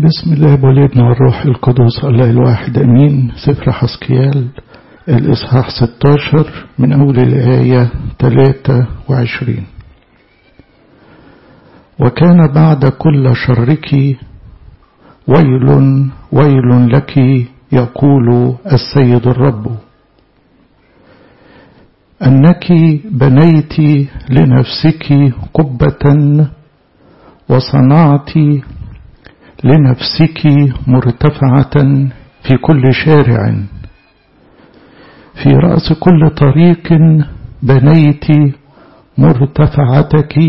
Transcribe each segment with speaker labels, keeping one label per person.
Speaker 1: بسم الله والابن والروح القدس الله الواحد أمين سفر حسكيال الإصحاح 16 من أول الآية 23 وكان بعد كل شرك ويل ويل لك يقول السيد الرب أنك بنيت لنفسك قبة وصنعت لنفسك مرتفعة في كل شارع في رأس كل طريق بنيت مرتفعتك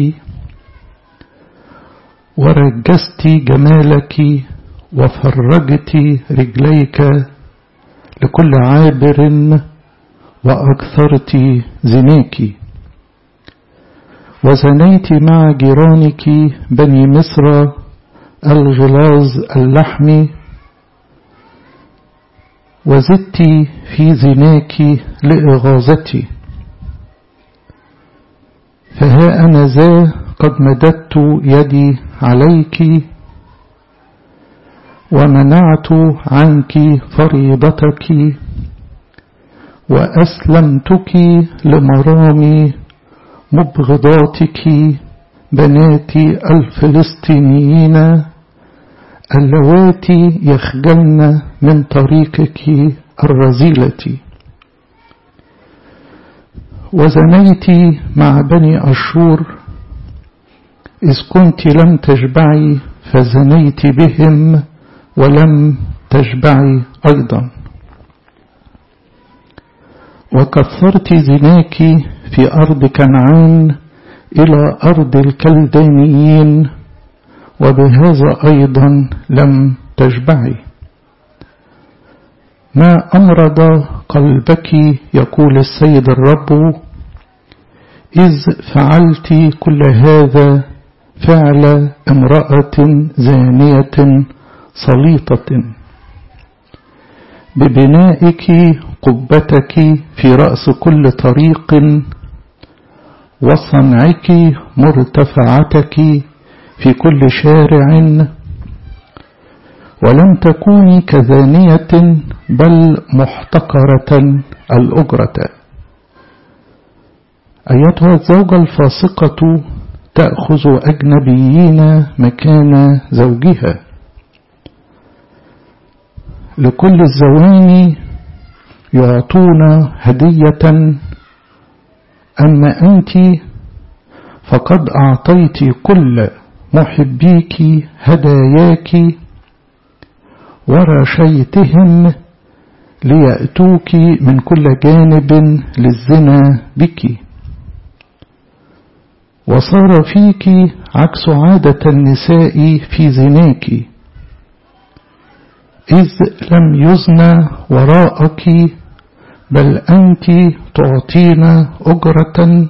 Speaker 1: ورجست جمالك وفرجت رجليك لكل عابر وأكثرت زناك وزنيت مع جيرانك بني مصر الغلاظ اللحم وزدت في زناك لإغاظتي فها أنا ذا قد مددت يدي عليك ومنعت عنك فريضتك وأسلمتك لمرام مبغضاتك بنات الفلسطينيين اللواتي يخجلن من طريقك الرذيلة وزنيت مع بني أشور إذ كنت لم تشبعي فزنيت بهم ولم تشبعي أيضا وكثرت زناك في أرض كنعان إلى أرض الكلدانيين وبهذا أيضا لم تشبعي ما أمرض قلبك يقول السيد الرب إذ فعلت كل هذا فعل امرأة زانية سليطة ببنائك قبتك في رأس كل طريق وصنعك مرتفعتك في كل شارع ولم تكوني كذانية بل محتقرة الأجرة أيتها الزوجة الفاسقة تأخذ أجنبيين مكان زوجها لكل الزواني يعطون هدية أما أنت فقد أعطيت كل محبيك هداياك ورشيتهم ليأتوك من كل جانب للزنا بك وصار فيك عكس عادة النساء في زناك إذ لم يزن وراءك بل أنت تعطين أجرة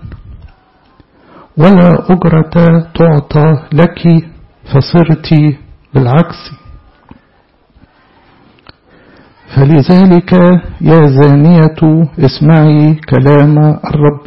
Speaker 1: ولا أجرة تعطى لك فصرت بالعكس فلذلك يا زانية اسمعي كلام الرب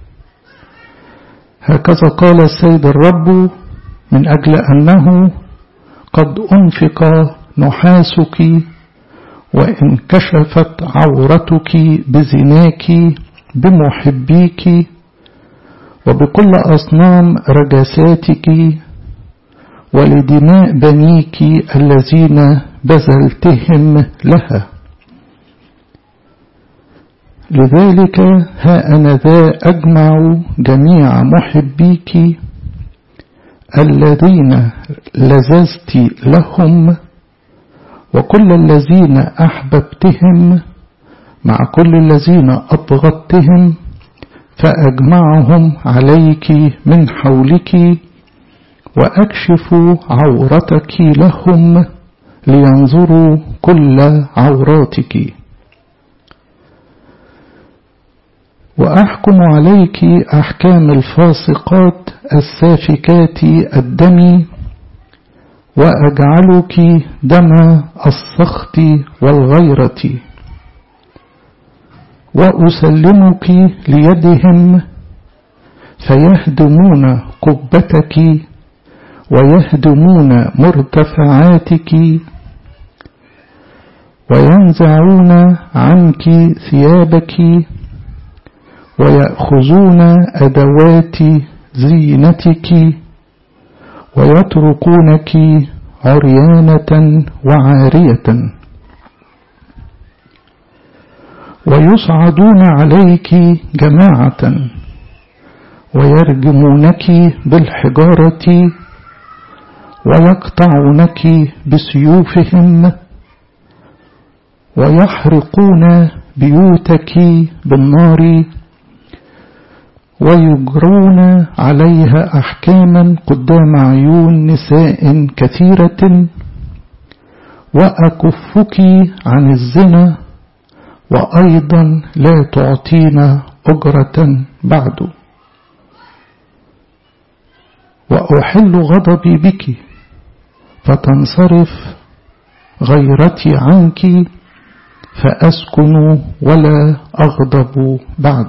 Speaker 1: هكذا قال السيد الرب من أجل أنه قد أنفق نحاسك وإن كشفت عورتك بزناك بمحبيك وبكل أصنام رجساتك ولدماء بنيك الذين بذلتهم لها لذلك ها أنا ذا أجمع جميع محبيك الذين لززت لهم وكل الذين أحببتهم مع كل الذين أبغضتهم فأجمعهم عليك من حولك وأكشف عورتك لهم لينظروا كل عوراتك وأحكم عليك أحكام الفاسقات السافكات الدم وأجعلك دم السخط والغيرة وأسلمك ليدهم فيهدمون قبتك ويهدمون مرتفعاتك وينزعون عنك ثيابك ويأخذون أدوات زينتك ويتركونك عريانة وعارية ويصعدون عليك جماعة ويرجمونك بالحجارة ويقطعونك بسيوفهم ويحرقون بيوتك بالنار ويجرون عليها أحكاما قدام عيون نساء كثيرة وأكفك عن الزنا وأيضا لا تعطينا أجرة بعد وأحل غضبي بك فتنصرف غيرتي عنك فأسكن ولا أغضب بعد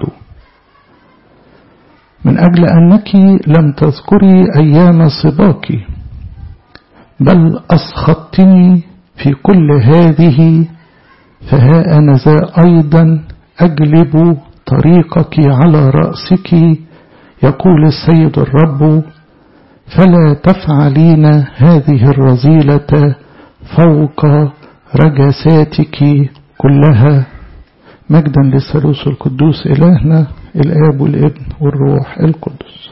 Speaker 1: من أجل أنك لم تذكري أيام صباك بل أسخطتني في كل هذه فها أنا ذا أيضا أجلب طريقك على رأسك يقول السيد الرب فلا تفعلين هذه الرذيلة فوق رجساتك كلها مجدا للثالوث القدوس إلهنا الآب والابن والروح القدس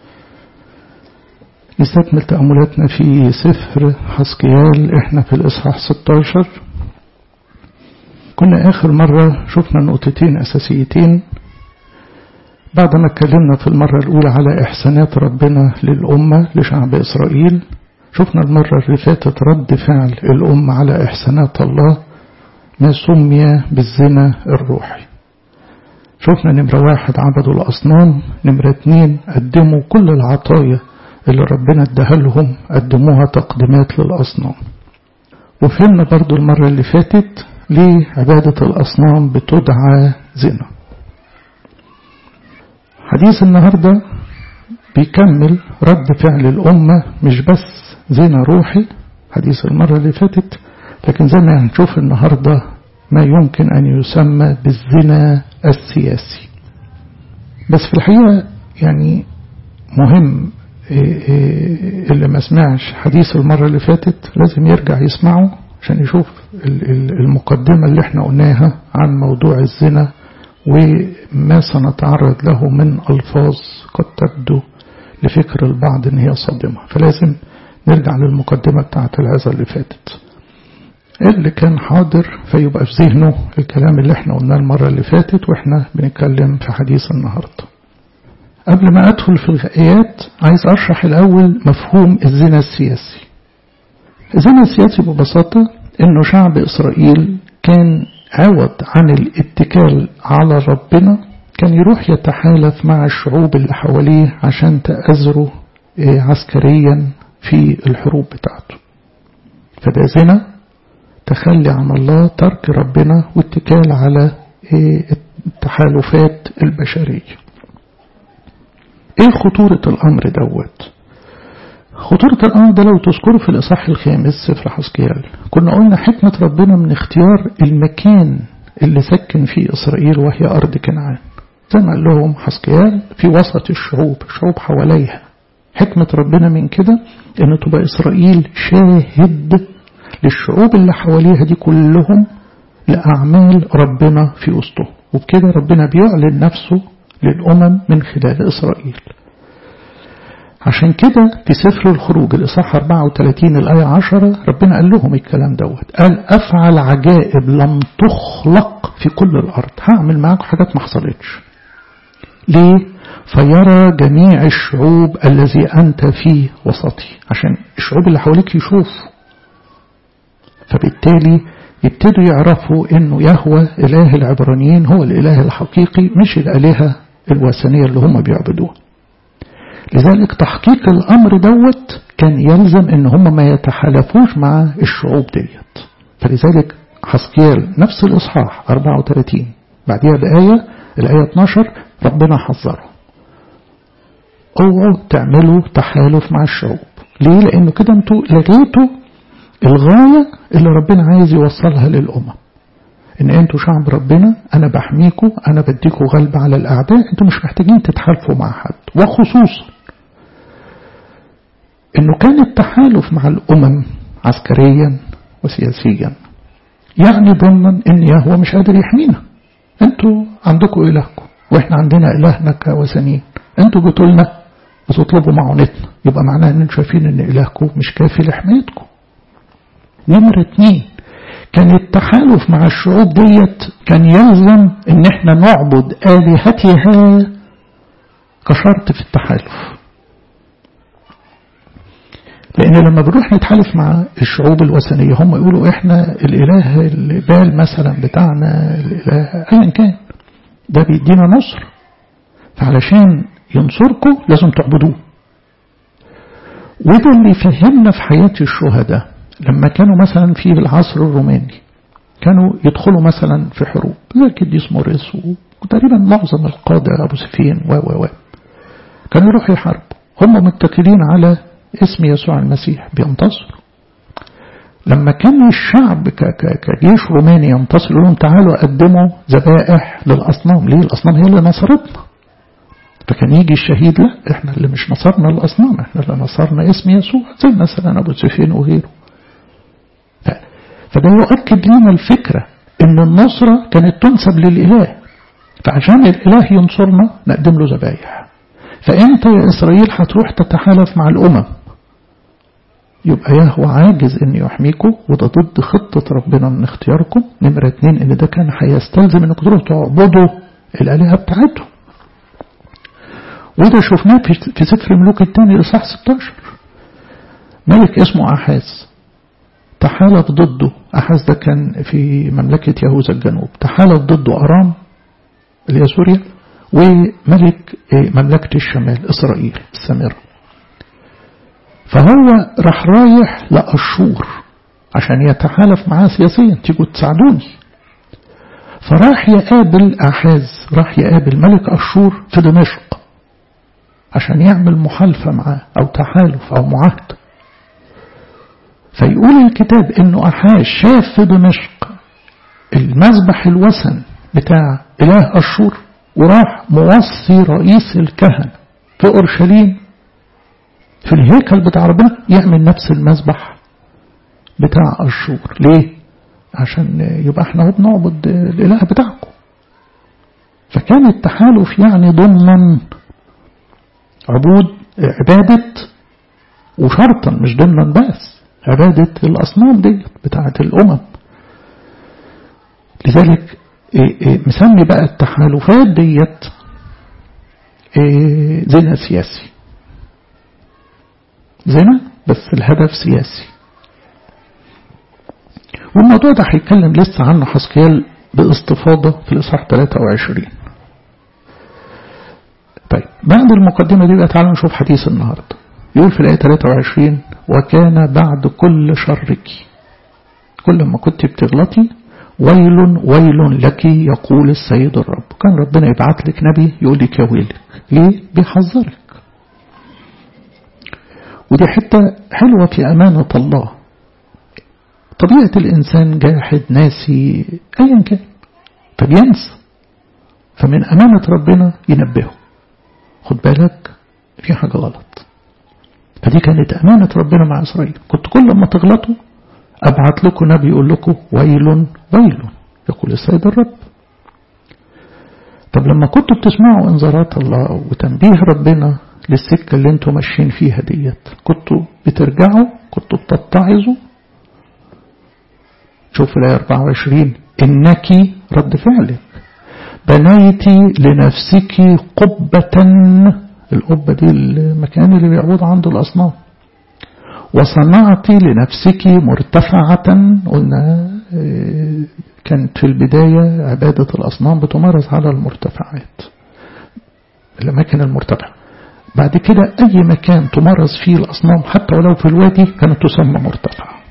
Speaker 1: نستكمل تأملاتنا في سفر حسكيال احنا في الإصحاح 16 كنا آخر مرة شفنا نقطتين أساسيتين بعد ما اتكلمنا في المرة الأولى على إحسانات ربنا للأمة لشعب إسرائيل شفنا المرة اللي فاتت رد فعل الأمة على إحسانات الله ما سمي بالزنا الروحي شفنا نمرة واحد عبدوا الأصنام نمرة اتنين قدموا كل العطايا اللي ربنا اداها لهم قدموها تقديمات للأصنام وفهمنا برضو المرة اللي فاتت ليه عبادة الأصنام بتدعى زنا حديث النهاردة بيكمل رد فعل الأمة مش بس زنا روحي حديث المرة اللي فاتت لكن زي ما هنشوف النهاردة ما يمكن أن يسمى بالزنا السياسي بس في الحقيقة يعني مهم اللي ما سمعش حديث المرة اللي فاتت لازم يرجع يسمعه عشان يشوف المقدمة اللي احنا قلناها عن موضوع الزنا وما سنتعرض له من ألفاظ قد تبدو لفكر البعض ان هي صادمة فلازم نرجع للمقدمة بتاعت العظة اللي فاتت اللي كان حاضر فيبقى في ذهنه الكلام اللي احنا قلناه المرة اللي فاتت واحنا بنتكلم في حديث النهاردة قبل ما ادخل في الآيات عايز اشرح الاول مفهوم الزنا السياسي الزنا السياسي ببساطة انه شعب اسرائيل كان عوض عن الاتكال على ربنا كان يروح يتحالف مع الشعوب اللي حواليه عشان تأزره عسكريا في الحروب بتاعته فده زنا تخلي عن الله ترك ربنا واتكال على التحالفات البشرية ايه خطورة الامر دوت خطورة الامر ده لو تذكروا في الاصحاح الخامس سفر حسكيال كنا قلنا حكمة ربنا من اختيار المكان اللي سكن فيه اسرائيل وهي ارض كنعان زي ما قال لهم حسكيال في وسط الشعوب الشعوب حواليها حكمة ربنا من كده ان تبقى اسرائيل شاهد للشعوب اللي حواليها دي كلهم لأعمال ربنا في وسطهم وبكده ربنا بيعلن نفسه للأمم من خلال إسرائيل عشان كده في سفر الخروج الإصحاح 34 الآية 10 ربنا قال لهم الكلام دوت قال أفعل عجائب لم تخلق في كل الأرض هعمل معاكم حاجات ما حصلتش ليه؟ فيرى جميع الشعوب الذي أنت في وسطي عشان الشعوب اللي حواليك يشوفوا فبالتالي يبتدوا يعرفوا انه يهوى اله العبرانيين هو الاله الحقيقي مش الالهه الوثنيه اللي هم بيعبدوها لذلك تحقيق الامر دوت كان يلزم ان هم ما يتحالفوش مع الشعوب ديت فلذلك حسكيال نفس الاصحاح 34 بعدها بايه الايه 12 ربنا حذره اوعوا تعملوا تحالف مع الشعوب ليه لأنه كده انتوا لغيتوا الغاية اللي ربنا عايز يوصلها للأمم ان انتوا شعب ربنا انا بحميكوا انا بديكوا غلب على الاعداء انتوا مش محتاجين تتحالفوا مع حد وخصوصا انه كان التحالف مع الامم عسكريا وسياسيا يعني ضمن ان يهوى مش قادر يحمينا انتوا عندكم الهكم واحنا عندنا الهنا كوثنيين انتوا جيتوا لنا بتطلبوا معونتنا يبقى معناها ان انتوا شايفين ان الهكم مش كافي لحمايتكم نمرة اتنين كان التحالف مع الشعوب ديت كان يلزم ان احنا نعبد آلهتها كشرط في التحالف لان لما بنروح نتحالف مع الشعوب الوثنية هم يقولوا احنا الاله البال مثلا بتاعنا الاله ايا كان ده بيدينا نصر فعلشان ينصركم لازم تعبدوه وده اللي فهمنا في حياة الشهداء لما كانوا مثلا في العصر الروماني كانوا يدخلوا مثلا في حروب زي القديس موريس وتقريبا معظم القادة أبو سفين و و و كانوا يروحوا يحاربوا هم متكلين على اسم يسوع المسيح بينتصروا لما كان الشعب كجيش روماني ينتصر لهم تعالوا قدموا ذبائح للأصنام ليه الأصنام هي اللي نصرتنا فكان يجي الشهيد لا احنا اللي مش نصرنا الأصنام احنا اللي نصرنا اسم يسوع زي مثلا أبو سفين وغيره فده يؤكد لنا الفكرة ان النصرة كانت تنسب للإله فعشان الإله ينصرنا نقدم له ذبايح فأنت يا إسرائيل هتروح تتحالف مع الأمم يبقى يهوى عاجز ان يحميكم وده ضد خطة ربنا من اختياركم نمرة اتنين ان ده كان هيستلزم انكم تروحوا تعبدوا الآلهة بتاعتهم وده شفناه في سفر ملوك الثاني إصحاح 16 ملك اسمه أحاز تحالف ضده أحاز ده كان في مملكة يهوذا الجنوب تحالف ضده أرام اللي هي سوريا وملك مملكة الشمال إسرائيل السامرة فهو راح رايح لأشور عشان يتحالف معاه سياسيا تيجوا تساعدوني فراح يقابل أحاز راح يقابل ملك أشور في دمشق عشان يعمل محالفة معاه أو تحالف أو معاهدة فيقول الكتاب انه احاش شاف في دمشق المذبح الوثن بتاع اله اشور وراح موصي رئيس الكهنة في اورشليم في الهيكل بتاع ربنا يعمل نفس المذبح بتاع اشور ليه عشان يبقى احنا بنعبد الاله بتاعكم فكان التحالف يعني ضمن عبود عبادة وشرطا مش ضمنا بس عبادة الأصنام دي بتاعة الأمم لذلك مسمي بقى التحالفات ديت زنا سياسي زنا بس الهدف سياسي والموضوع ده هيتكلم لسه عنه حسكيال باستفاضة في الإصحاح 23 طيب بعد المقدمة دي بقى تعالوا نشوف حديث النهارده يقول في الآية 23 وكان بعد كل شرك كل ما كنت بتغلطي ويل ويل لك يقول السيد الرب كان ربنا يبعت لك نبي يقول لك يا ويلك ليه بيحذرك ودي حتة حلوة في أمانة الله طبيعة الإنسان جاحد ناسي أيا كان فبينسى فمن أمانة ربنا ينبهه خد بالك في حاجة غلط فدي كانت أمانة ربنا مع إسرائيل كنت كل ما تغلطوا أبعت لكم نبي يقول لكم ويل ويل يقول السيد الرب طب لما كنتوا بتسمعوا انذارات الله وتنبيه ربنا للسكة اللي انتوا ماشيين فيها ديت كنتوا بترجعوا كنتوا بتتعظوا شوف الآية 24 إنك رد فعلك بنيتي لنفسك قبة القبة دي المكان اللي بيعبد عنده الأصنام وصنعت لنفسك مرتفعة قلنا كانت في البداية عبادة الأصنام بتمارس على المرتفعات الأماكن المرتفعة بعد كده أي مكان تمارس فيه الأصنام حتى ولو في الوادي كانت تسمى مرتفعة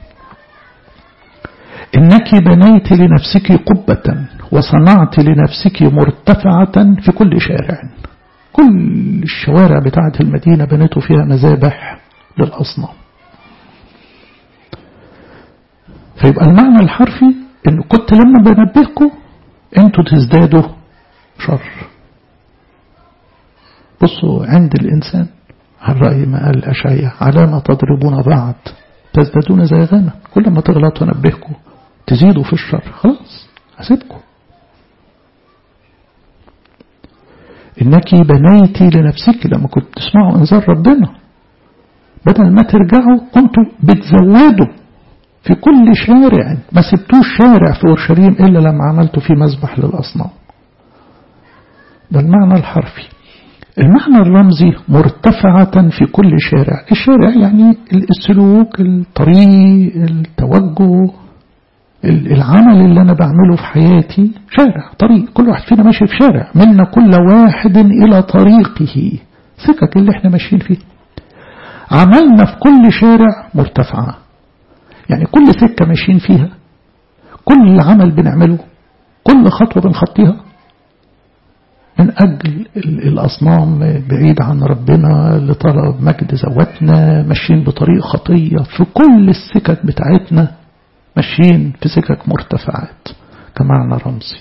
Speaker 1: إنك بنيت لنفسك قبة وصنعت لنفسك مرتفعة في كل شارع كل الشوارع بتاعة المدينة بنيتوا فيها مذابح للأصنام فيبقى المعنى الحرفي إن كنت لما بنبهكم أنتوا تزدادوا شر بصوا عند الإنسان على رأي ما قال أشعيا على ما تضربون بعض تزدادون زي غنى كل ما تغلطوا نبهكم تزيدوا في الشر خلاص هسيبكم إنك بنيتي لنفسك لما كنت تسمعوا إنذار ربنا بدل ما ترجعوا كنتوا بتزودوا في كل شارع ما سبتوش شارع في أورشليم إلا لما عملتوا فيه مذبح للأصنام ده المعنى الحرفي المعنى الرمزي مرتفعة في كل شارع الشارع يعني السلوك الطريق التوجه العمل اللي أنا بعمله في حياتي شارع طريق كل واحد فينا ماشي في شارع منا كل واحد إلى طريقه سكك اللي احنا ماشيين فيه عملنا في كل شارع مرتفعة يعني كل سكة ماشيين فيها كل عمل بنعمله كل خطوة بنخطيها من أجل الأصنام بعيد عن ربنا لطلب مجد زواتنا ماشيين بطريق خطية في كل السكك بتاعتنا ماشيين في سكك مرتفعات كمعنى رمزي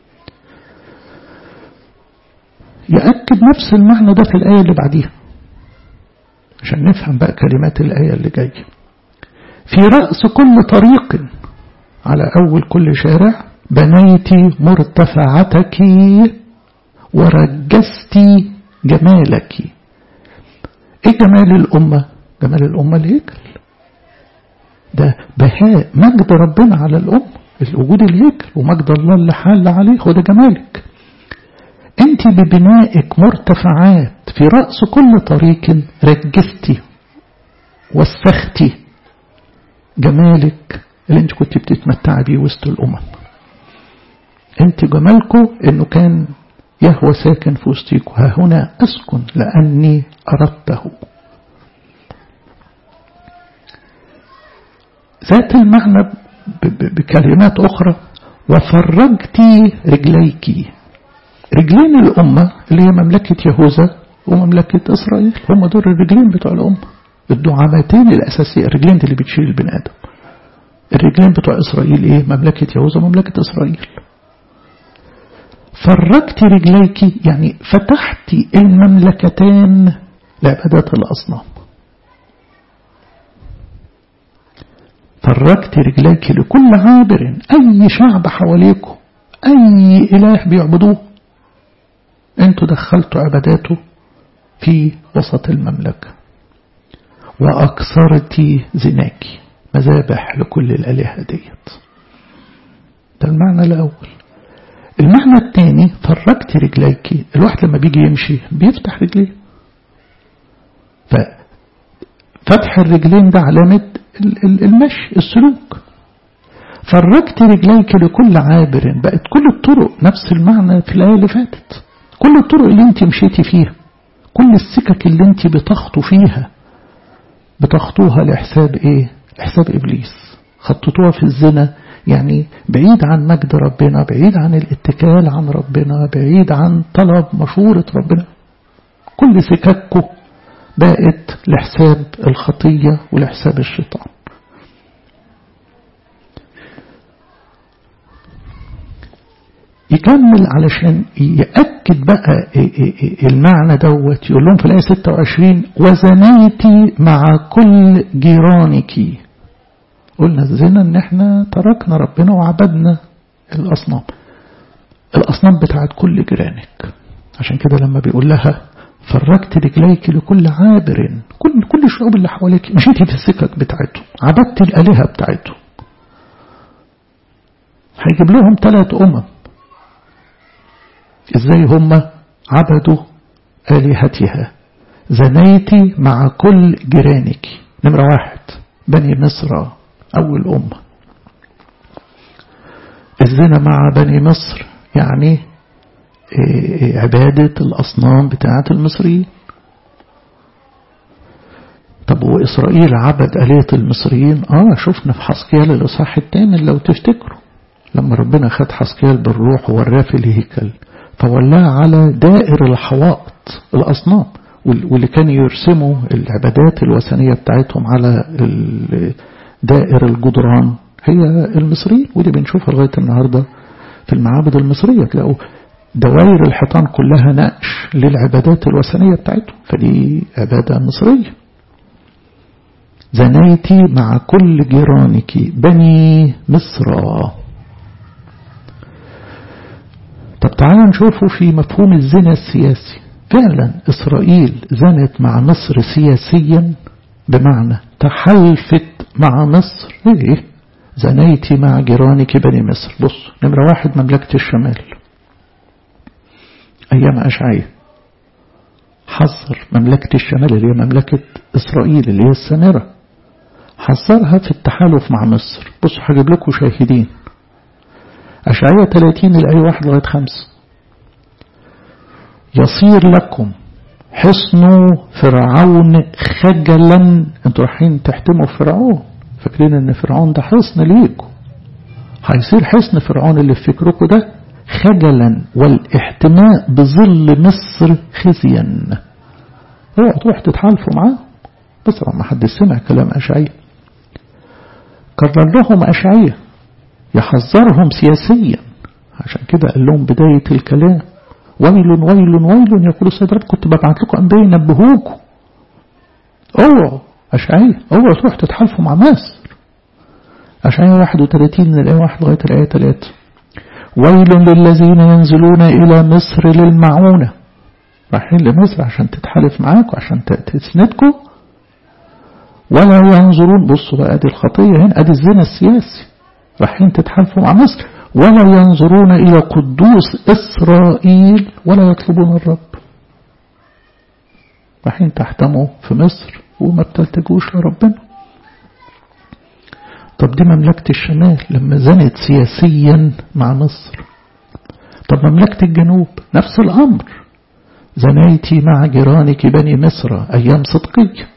Speaker 1: يأكد نفس المعنى ده في الآية اللي بعديها عشان نفهم بقى كلمات الآية اللي جاية في رأس كل طريق على أول كل شارع بنيت مرتفعتك ورجست جمالك ايه جمال الأمة جمال الأمة الهيكل ده بهاء مجد ربنا على الأمة الوجود الهيكل ومجد الله اللي حال عليه هو ده جمالك انت ببنائك مرتفعات في رأس كل طريق رجستي وسختي جمالك اللي انت كنت بتتمتعي بيه وسط الأمم انت جمالكم انه كان يهوى ساكن في وسطيكم ها هنا أسكن لأني أردته ذات المعنى بكلمات أخرى وفرجت رجليك رجلين الأمة اللي هي مملكة يهوذا ومملكة إسرائيل هم دول الرجلين بتوع الأمة الدعامتين الأساسية الرجلين اللي بتشيل البني آدم الرجلين بتوع إسرائيل إيه مملكة يهوذا ومملكة إسرائيل فرجت رجليك يعني فتحت المملكتان لعبادات الأصنام فرجت رجليك لكل عابر أي شعب حواليكم أي إله بيعبدوه انتوا دخلتوا عباداته في وسط المملكة وأكثرت زناك مذابح لكل الآلهة ديت ده المعنى الأول المعنى الثاني فرجت رجليك الواحد لما بيجي يمشي بيفتح رجليه ففتح الرجلين ده علامة المشي السلوك فرجت رجليك لكل عابر بقت كل الطرق نفس المعنى في الآية اللي فاتت كل الطرق اللي انت مشيتي فيها كل السكك اللي انت بتخطو فيها بتخطوها لحساب ايه لحساب ابليس خططوها في الزنا يعني بعيد عن مجد ربنا بعيد عن الاتكال عن ربنا بعيد عن طلب مشورة ربنا كل سككه بقت لحساب الخطية ولحساب الشيطان يكمل علشان يأكد بقى المعنى دوت يقول لهم في الآية 26 وزنيتي مع كل جيرانك قلنا الزنا ان احنا تركنا ربنا وعبدنا الأصنام الأصنام بتاعت كل جيرانك عشان كده لما بيقول لها فرجت رجليك لكل عابر كل كل الشعوب اللي حواليك مشيتي في السكك بتاعتهم عبدت الآلهة بتاعتهم هيجيب لهم ثلاث أمم ازاي هم عبدوا آلهتها زنيتي مع كل جيرانك نمرة واحد بني مصر أول أمة الزنا مع بني مصر يعني عبادة الأصنام بتاعة المصريين طب وإسرائيل عبد آلهة المصريين آه شفنا في حسكيال الإصحاح الثامن لو تفتكروا لما ربنا خد حسكيال بالروح ووراه في الهيكل فولاه على دائر الحوائط الأصنام واللي كانوا يرسموا العبادات الوثنية بتاعتهم على دائر الجدران هي المصريين ودي بنشوفها لغاية النهاردة في المعابد المصرية تلاقوا دوائر الحيطان كلها نقش للعبادات الوثنية بتاعتهم فدي عبادة مصرية زنيتي مع كل جيرانك بني مصر طب تعالوا نشوفوا في مفهوم الزنا السياسي فعلا إسرائيل زنت مع مصر سياسيا بمعنى تحالفت مع مصر ايه زنيتي مع جيرانك بني مصر بص نمرة واحد مملكة الشمال أيام أشعية حذر مملكة الشمال اللي هي مملكة إسرائيل اللي هي السامرة حذرها في التحالف مع مصر بصوا هجيب لكم شاهدين أشعية 30 الآية 1 لغاية 5 يصير لكم حصن فرعون خجلا انتوا رايحين تحتموا فرعون فاكرين ان فرعون ده حصن ليكم هيصير حصن فرعون اللي في فكركم ده خجلا والاحتماء بظل مصر خزيا اوعوا تروح تتحالفوا معاه بس ما حد سمع كلام أشعية كرر لهم أشعية يحذرهم سياسيا عشان كده قال لهم بداية الكلام ويل ويل ويل يقول السيد رب كنت ببعت لكم أنبياء ينبهوكم اوعوا أشعية اوعوا تروح تتحالفوا مع مصر أشعية 31 من الآية 1 لغاية الآية 3 ويل للذين ينزلون إلى مصر للمعونة رايحين لمصر عشان تتحالف معاكم عشان تسندكم ولا ينظرون بصوا بقى ادي الخطية هنا ادي الزنا السياسي رايحين تتحالفوا مع مصر ولا ينظرون إلى قدوس إسرائيل ولا يطلبون الرب رايحين تحتموا في مصر وما بتلتجوش لربنا طب دي مملكة الشمال لما زنت سياسيا مع مصر طب مملكة الجنوب نفس الأمر زنيتي مع جيرانك بني مصر أيام صدقية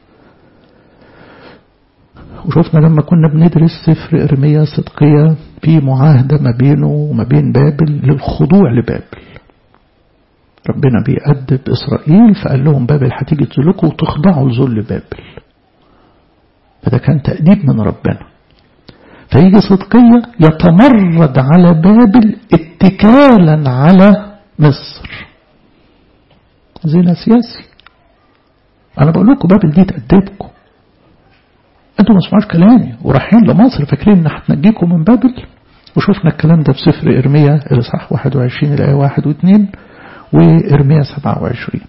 Speaker 1: وشفنا لما كنا بندرس سفر إرميا صدقية في معاهدة ما بينه وما بين بابل للخضوع لبابل ربنا بيأدب إسرائيل فقال لهم بابل هتيجي تذلكم وتخضعوا لذل بابل فده كان تأديب من ربنا فيجي صدقية يتمرد على بابل اتكالا على مصر زنا سياسي أنا بقول لكم بابل دي تأدبكم انتوا ما سمعوش كلامي ورايحين لمصر فاكرين ان هتنجيكم من بابل وشفنا الكلام ده في سفر ارميا الاصحاح 21 الايه 1 و2 وارميا 27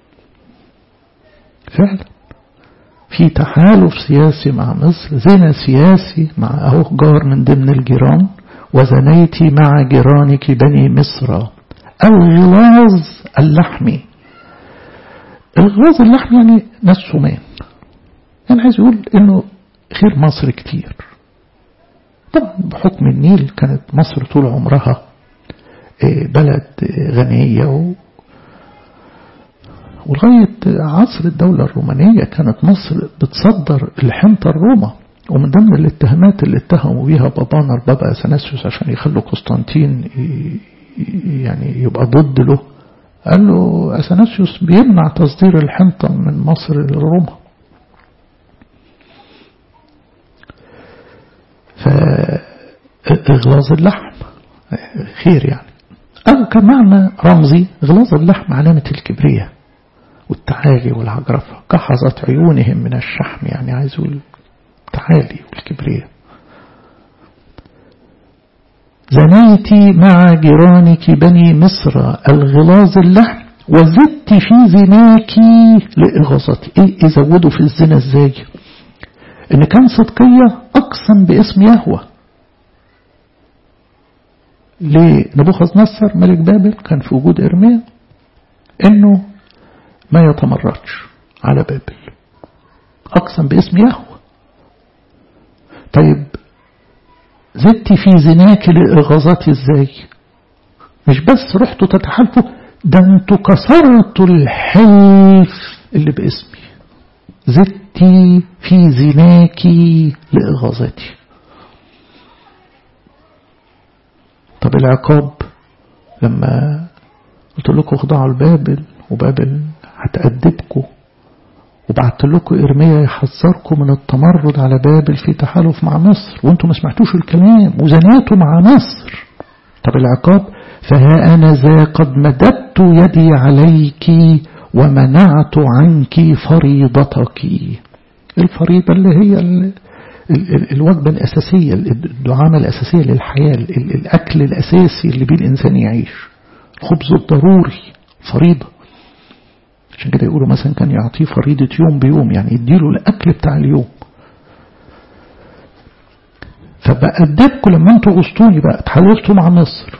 Speaker 1: فعلا في تحالف سياسي مع مصر زنا سياسي مع اهو جار من ضمن الجيران وزنيتي مع جيرانك بني مصر الغلاظ اللحمي الغلاظ اللحمي يعني ناس سمان يعني عايز يقول انه خير مصر كتير طبعا بحكم النيل كانت مصر طول عمرها بلد غنية و ولغاية عصر الدولة الرومانية كانت مصر بتصدر الحنطة الروما ومن ضمن الاتهامات اللي اتهموا بيها بابانا البابا أثناسيوس عشان يخلوا قسطنطين يعني يبقى ضد له قال له أثناسيوس بيمنع تصدير الحنطة من مصر لروما فإغلاظ اللحم خير يعني أو كمعنى رمزي إغلاظ اللحم علامة الكبرية والتعالي والعجرفة كحظت عيونهم من الشحم يعني عايز يقول التعالي والكبرية زنيتي مع جيرانك بني مصر الغلاظ اللحم وزدت في زناك لإغاظتي ايه يزودوا في الزنا ازاي ان كان صدقية اقسم باسم يهوه لنبوخذ نصر ملك بابل كان في وجود إرميا إنه ما يتمردش على بابل أقسم باسم يهوه طيب زدت في زناك لإغاظتي إزاي مش بس رحتوا تتحالفوا ده انتوا كسرتوا الحلف اللي باسمي زدتي في زناك لإغاظتي طب العقاب لما قلت لكم اخضعوا لبابل وبابل هتأدبكم وبعت لكم إرميا يحذركم من التمرد على بابل في تحالف مع مصر وانتم ما سمعتوش الكلام وزنيتوا مع مصر طب العقاب فها أنا ذا قد مددت يدي عليك ومنعت عنك فريضتك الفريضة اللي هي ال ال الوجبة الأساسية الدعامة الأساسية للحياة الأكل الأساسي اللي بيه الإنسان يعيش الخبز الضروري فريضة عشان كده يقولوا مثلا كان يعطيه فريضة يوم بيوم يعني يديله الأكل بتاع اليوم فبأدبكم لما انتوا غصتوني بقى اتحالفتوا مع مصر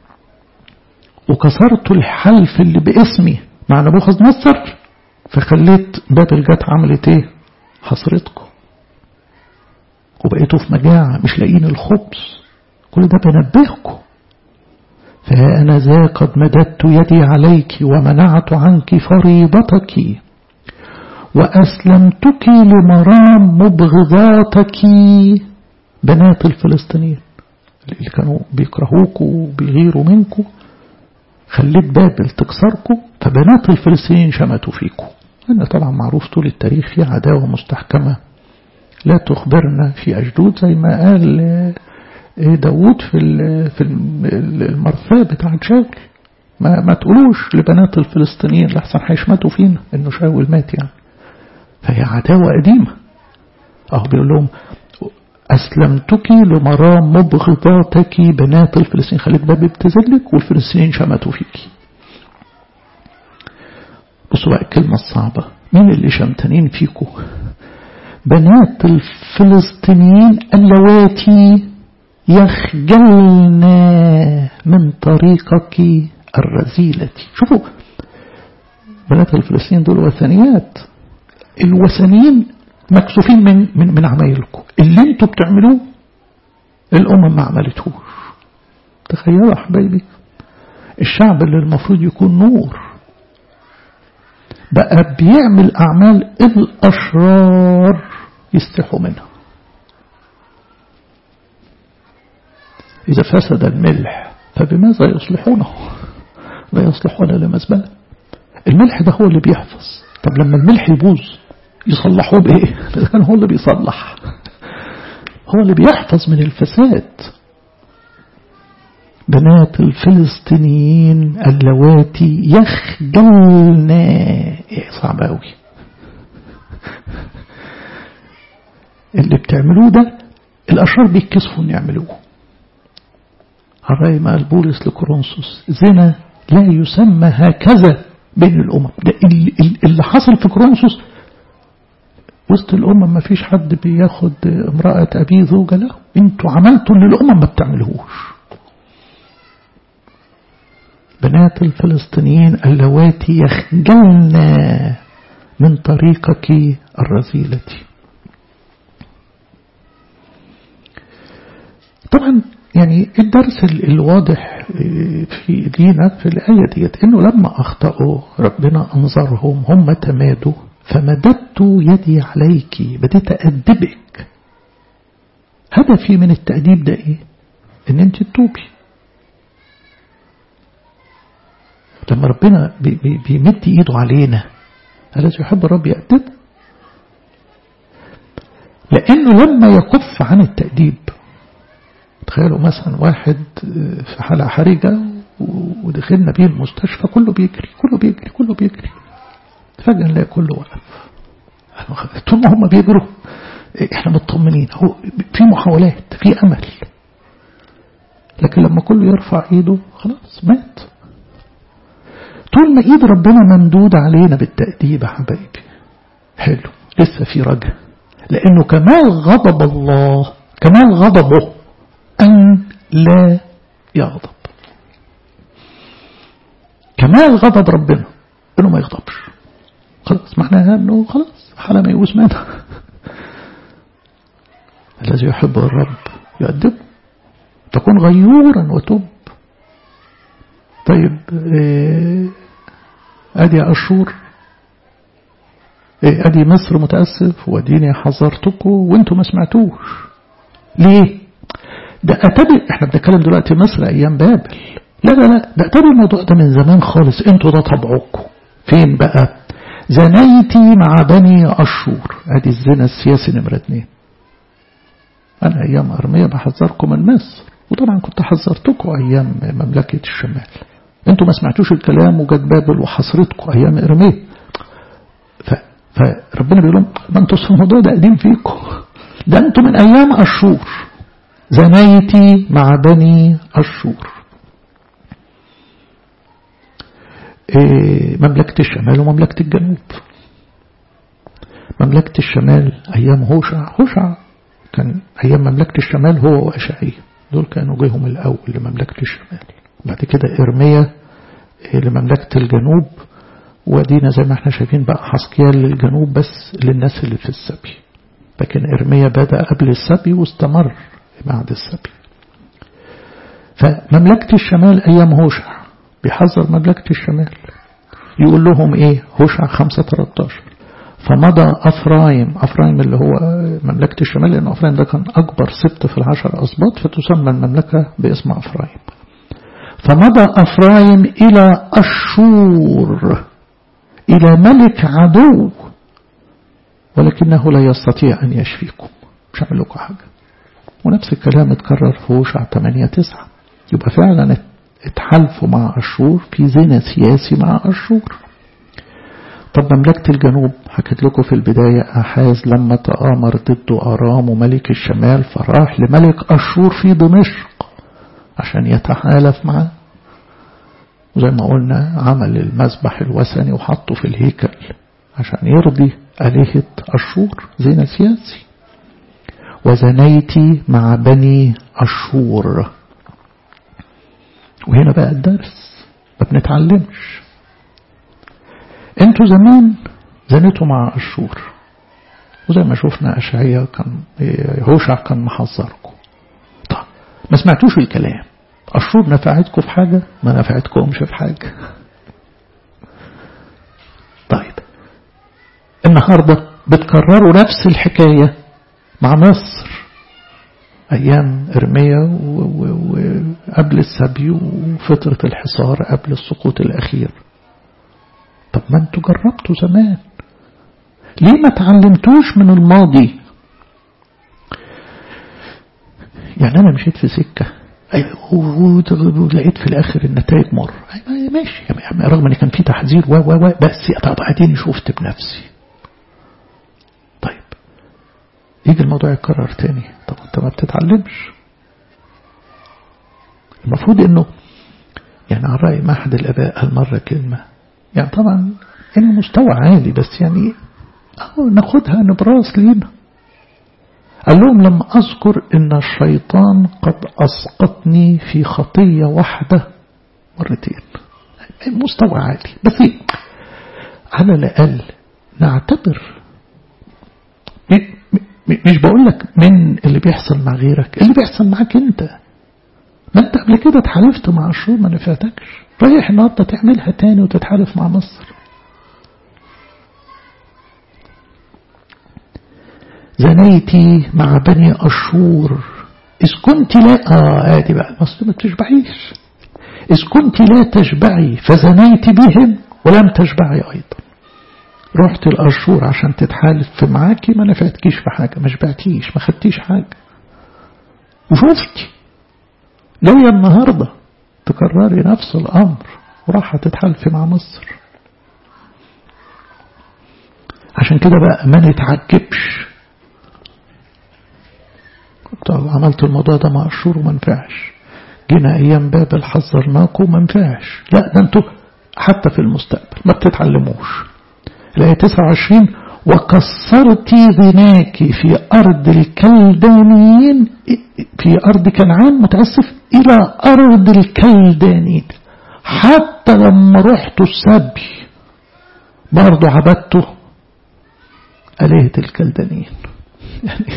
Speaker 1: وكسرتوا الحلف اللي باسمي مع نبوخذ نصر فخليت بابل جت عملت ايه حصرتكم وبقيتوا في مجاعة مش لاقيين الخبز كل ده بنبهكم فها أنا ذا قد مددت يدي عليك ومنعت عنك فريضتك وأسلمتك لمرام مبغضاتك بنات الفلسطينيين اللي كانوا بيكرهوكوا وبيغيروا منكم خليت بابل تكسركم فبنات الفلسطينيين شمتوا فيكم أنا طبعا معروف طول التاريخ في عداوة مستحكمة لا تخبرنا في أجدود زي ما قال داود في في المرثاة بتاعت شاول ما, ما تقولوش لبنات الفلسطينيين لحسن هيشمتوا فينا انه شاول مات يعني فهي عداوة قديمة اهو بيقول لهم أسلمتك لمرام مبغضاتك بنات الفلسطينيين خليت بابي بتذلك والفلسطينيين شمتوا فيك بصوا بقى الكلمة الصعبة مين اللي شمتانين فيكم بنات الفلسطينيين اللواتي يخجلن من طريقك الرذيلة شوفوا بنات الفلسطينيين دول وثنيات الوثنيين مكسوفين من من من عمايلكم اللي انتوا بتعملوه الامم ما عملتهوش تخيلوا يا حبايبي الشعب اللي المفروض يكون نور بقى بيعمل اعمال الاشرار يستحوا منها إذا فسد الملح فبماذا يصلحونه لا يصلحون لمزبلة الملح ده هو اللي بيحفظ طب لما الملح يبوظ يصلحوه بإيه كان هو اللي بيصلح هو اللي بيحفظ من الفساد بنات الفلسطينيين اللواتي يخجلن ايه صعب قوي اللي بتعملوه ده الأشرار بيتكسفوا ان يعملوه الرأي ما بولس لكورنثوس زنا لا يسمى هكذا بين الأمم ده اللي حصل في كورنثوس وسط الأمم ما فيش حد بياخد امرأة أبيه زوجة له انتوا عملتوا اللي الأمم ما بتعملهوش بنات الفلسطينيين اللواتي يخجلن من طريقك الرذيلة طبعا يعني الدرس الواضح في دينا في الآية ديت إنه لما أخطأوا ربنا أنظرهم هم تمادوا فمددت يدي عليك بديت أدبك هدفي من التأديب ده إيه؟ إن أنت تتوبي لما ربنا بي بي بيمد إيده علينا الذي يحب الرب يأدبه لأنه لما يكف عن التأديب تخيلوا مثلا واحد في حالة حرجة ودخلنا بيه المستشفى كله بيجري كله بيجري كله بيجري فجأة نلاقي كله وقف طول ما هم بيجروا احنا مطمنين هو في محاولات في امل لكن لما كله يرفع ايده خلاص مات طول ما ايد ربنا ممدودة علينا بالتأديب يا حبايبي حلو لسه في رجع لانه كمال غضب الله كمال غضبه أن لا يغضب كمال غضب ربنا انه ما يغضبش خلاص معناها انه خلاص حالة ما يؤوس منها الذي يحب الرب يؤدبه تكون غيورا وتب طيب إيه ادي اشور إيه ادي مصر متأسف وديني حذرتكم وانتم ما سمعتوش ليه ده اتبع احنا بنتكلم دلوقتي مصر ايام بابل لا لا لا ده اتبع الموضوع ده من زمان خالص انتوا ده طبعكم فين بقى زنيتي مع بني أشور ادي الزنا السياسي نمرة اتنين أنا أيام أرمية بحذركم من مصر وطبعا كنت حذرتكم أيام مملكة الشمال انتوا ما سمعتوش الكلام وجت بابل وحصرتكم أيام إرمية ف... فربنا بيقول لهم ما انتوا الموضوع ده قديم فيكم ده انتوا من أيام أشور زنيتي مع بني أشور إيه مملكة الشمال ومملكة الجنوب مملكة الشمال أيام هوشع هوشع كان أيام مملكة الشمال هو وأشعية دول كانوا جيهم الأول لمملكة الشمال بعد كده إرميا لمملكة الجنوب ودينا زي ما احنا شايفين بقى حسكيال للجنوب بس للناس اللي في السبي لكن إرميا بدأ قبل السبي واستمر بعد السبي فمملكة الشمال أيام هوشع بيحذر مملكة الشمال يقول لهم إيه هوشع 5 13 فمضى أفرايم أفرايم اللي هو مملكة الشمال لأن أفرايم ده كان أكبر سبت في العشر أسباط فتسمى المملكة باسم أفرايم فمضى أفرايم إلى أشور إلى ملك عدو ولكنه لا يستطيع أن يشفيكم مش هعمل لكم حاجة ونفس الكلام اتكرر في هوشع 8 9 يبقى فعلا اتحالفوا مع أشور في زنا سياسي مع أشور طب مملكة الجنوب حكيت لكم في البداية أحاز لما تآمر ضد أرام وملك الشمال فراح لملك أشور في دمشق عشان يتحالف معاه وزي ما قلنا عمل المذبح الوثني وحطه في الهيكل عشان يرضي آلهة أشور زنا سياسي وزنيتي مع بني أشور وهنا بقى الدرس ما بنتعلمش انتوا زمان زنيتوا مع أشور وزي ما شفنا أشعية كان هوشع كان محذركم طب ما سمعتوش الكلام أشور نفعتكم في حاجة ما نفعتكمش في حاجة طيب النهاردة بتكرروا نفس الحكاية مع مصر أيام إرميا وقبل السبي وفترة الحصار قبل السقوط الأخير طب ما انتوا جربتوا زمان ليه ما تعلمتوش من الماضي يعني أنا مشيت في سكة ولقيت في الآخر النتائج مر ماشي يعني رغم أن كان في تحذير و و بس طب اديني شفت بنفسي طيب يجي الموضوع يتكرر تاني طب انت ما بتتعلمش المفروض انه يعني على رأي ما أحد الآباء هالمرة كلمة يعني طبعا يعني مستوى عالي بس يعني أهو ناخدها نبراس لينا قال لهم لما أذكر إن الشيطان قد أسقطني في خطية واحدة مرتين مستوى عالي بس على الأقل نعتبر مش بقول لك من اللي بيحصل مع غيرك اللي بيحصل معاك انت ما انت قبل كده اتحالفت مع الشهور ما نفعتكش رايح النهارده تعملها تاني وتتحالف مع مصر زنيتي مع بني أشور إذ كنت لا آه آدي بقى المصر ما تشبعيش إذ كنت لا تشبعي فزنيت بهم ولم تشبعي أيضا رحت الأشور عشان تتحالف معاكي ما نفعتكيش في حاجة ما شبعتيش ما خدتيش حاجة وشفتي جاية النهاردة تكرري نفس الأمر وراح تتحالفي مع مصر عشان كده بقى ما نتعجبش طب عملت الموضوع ده مع الشور وما نفعش جينا ايام بابل حذرناكم وما نفعش لا ده انتوا حتى في المستقبل ما بتتعلموش الآية 29 وكسرت ذناك في أرض الكلدانيين في أرض كنعان متأسف إلى أرض الكلدانيين حتى لما رحت السبي برضو عبدته آلهة الكلدانيين يعني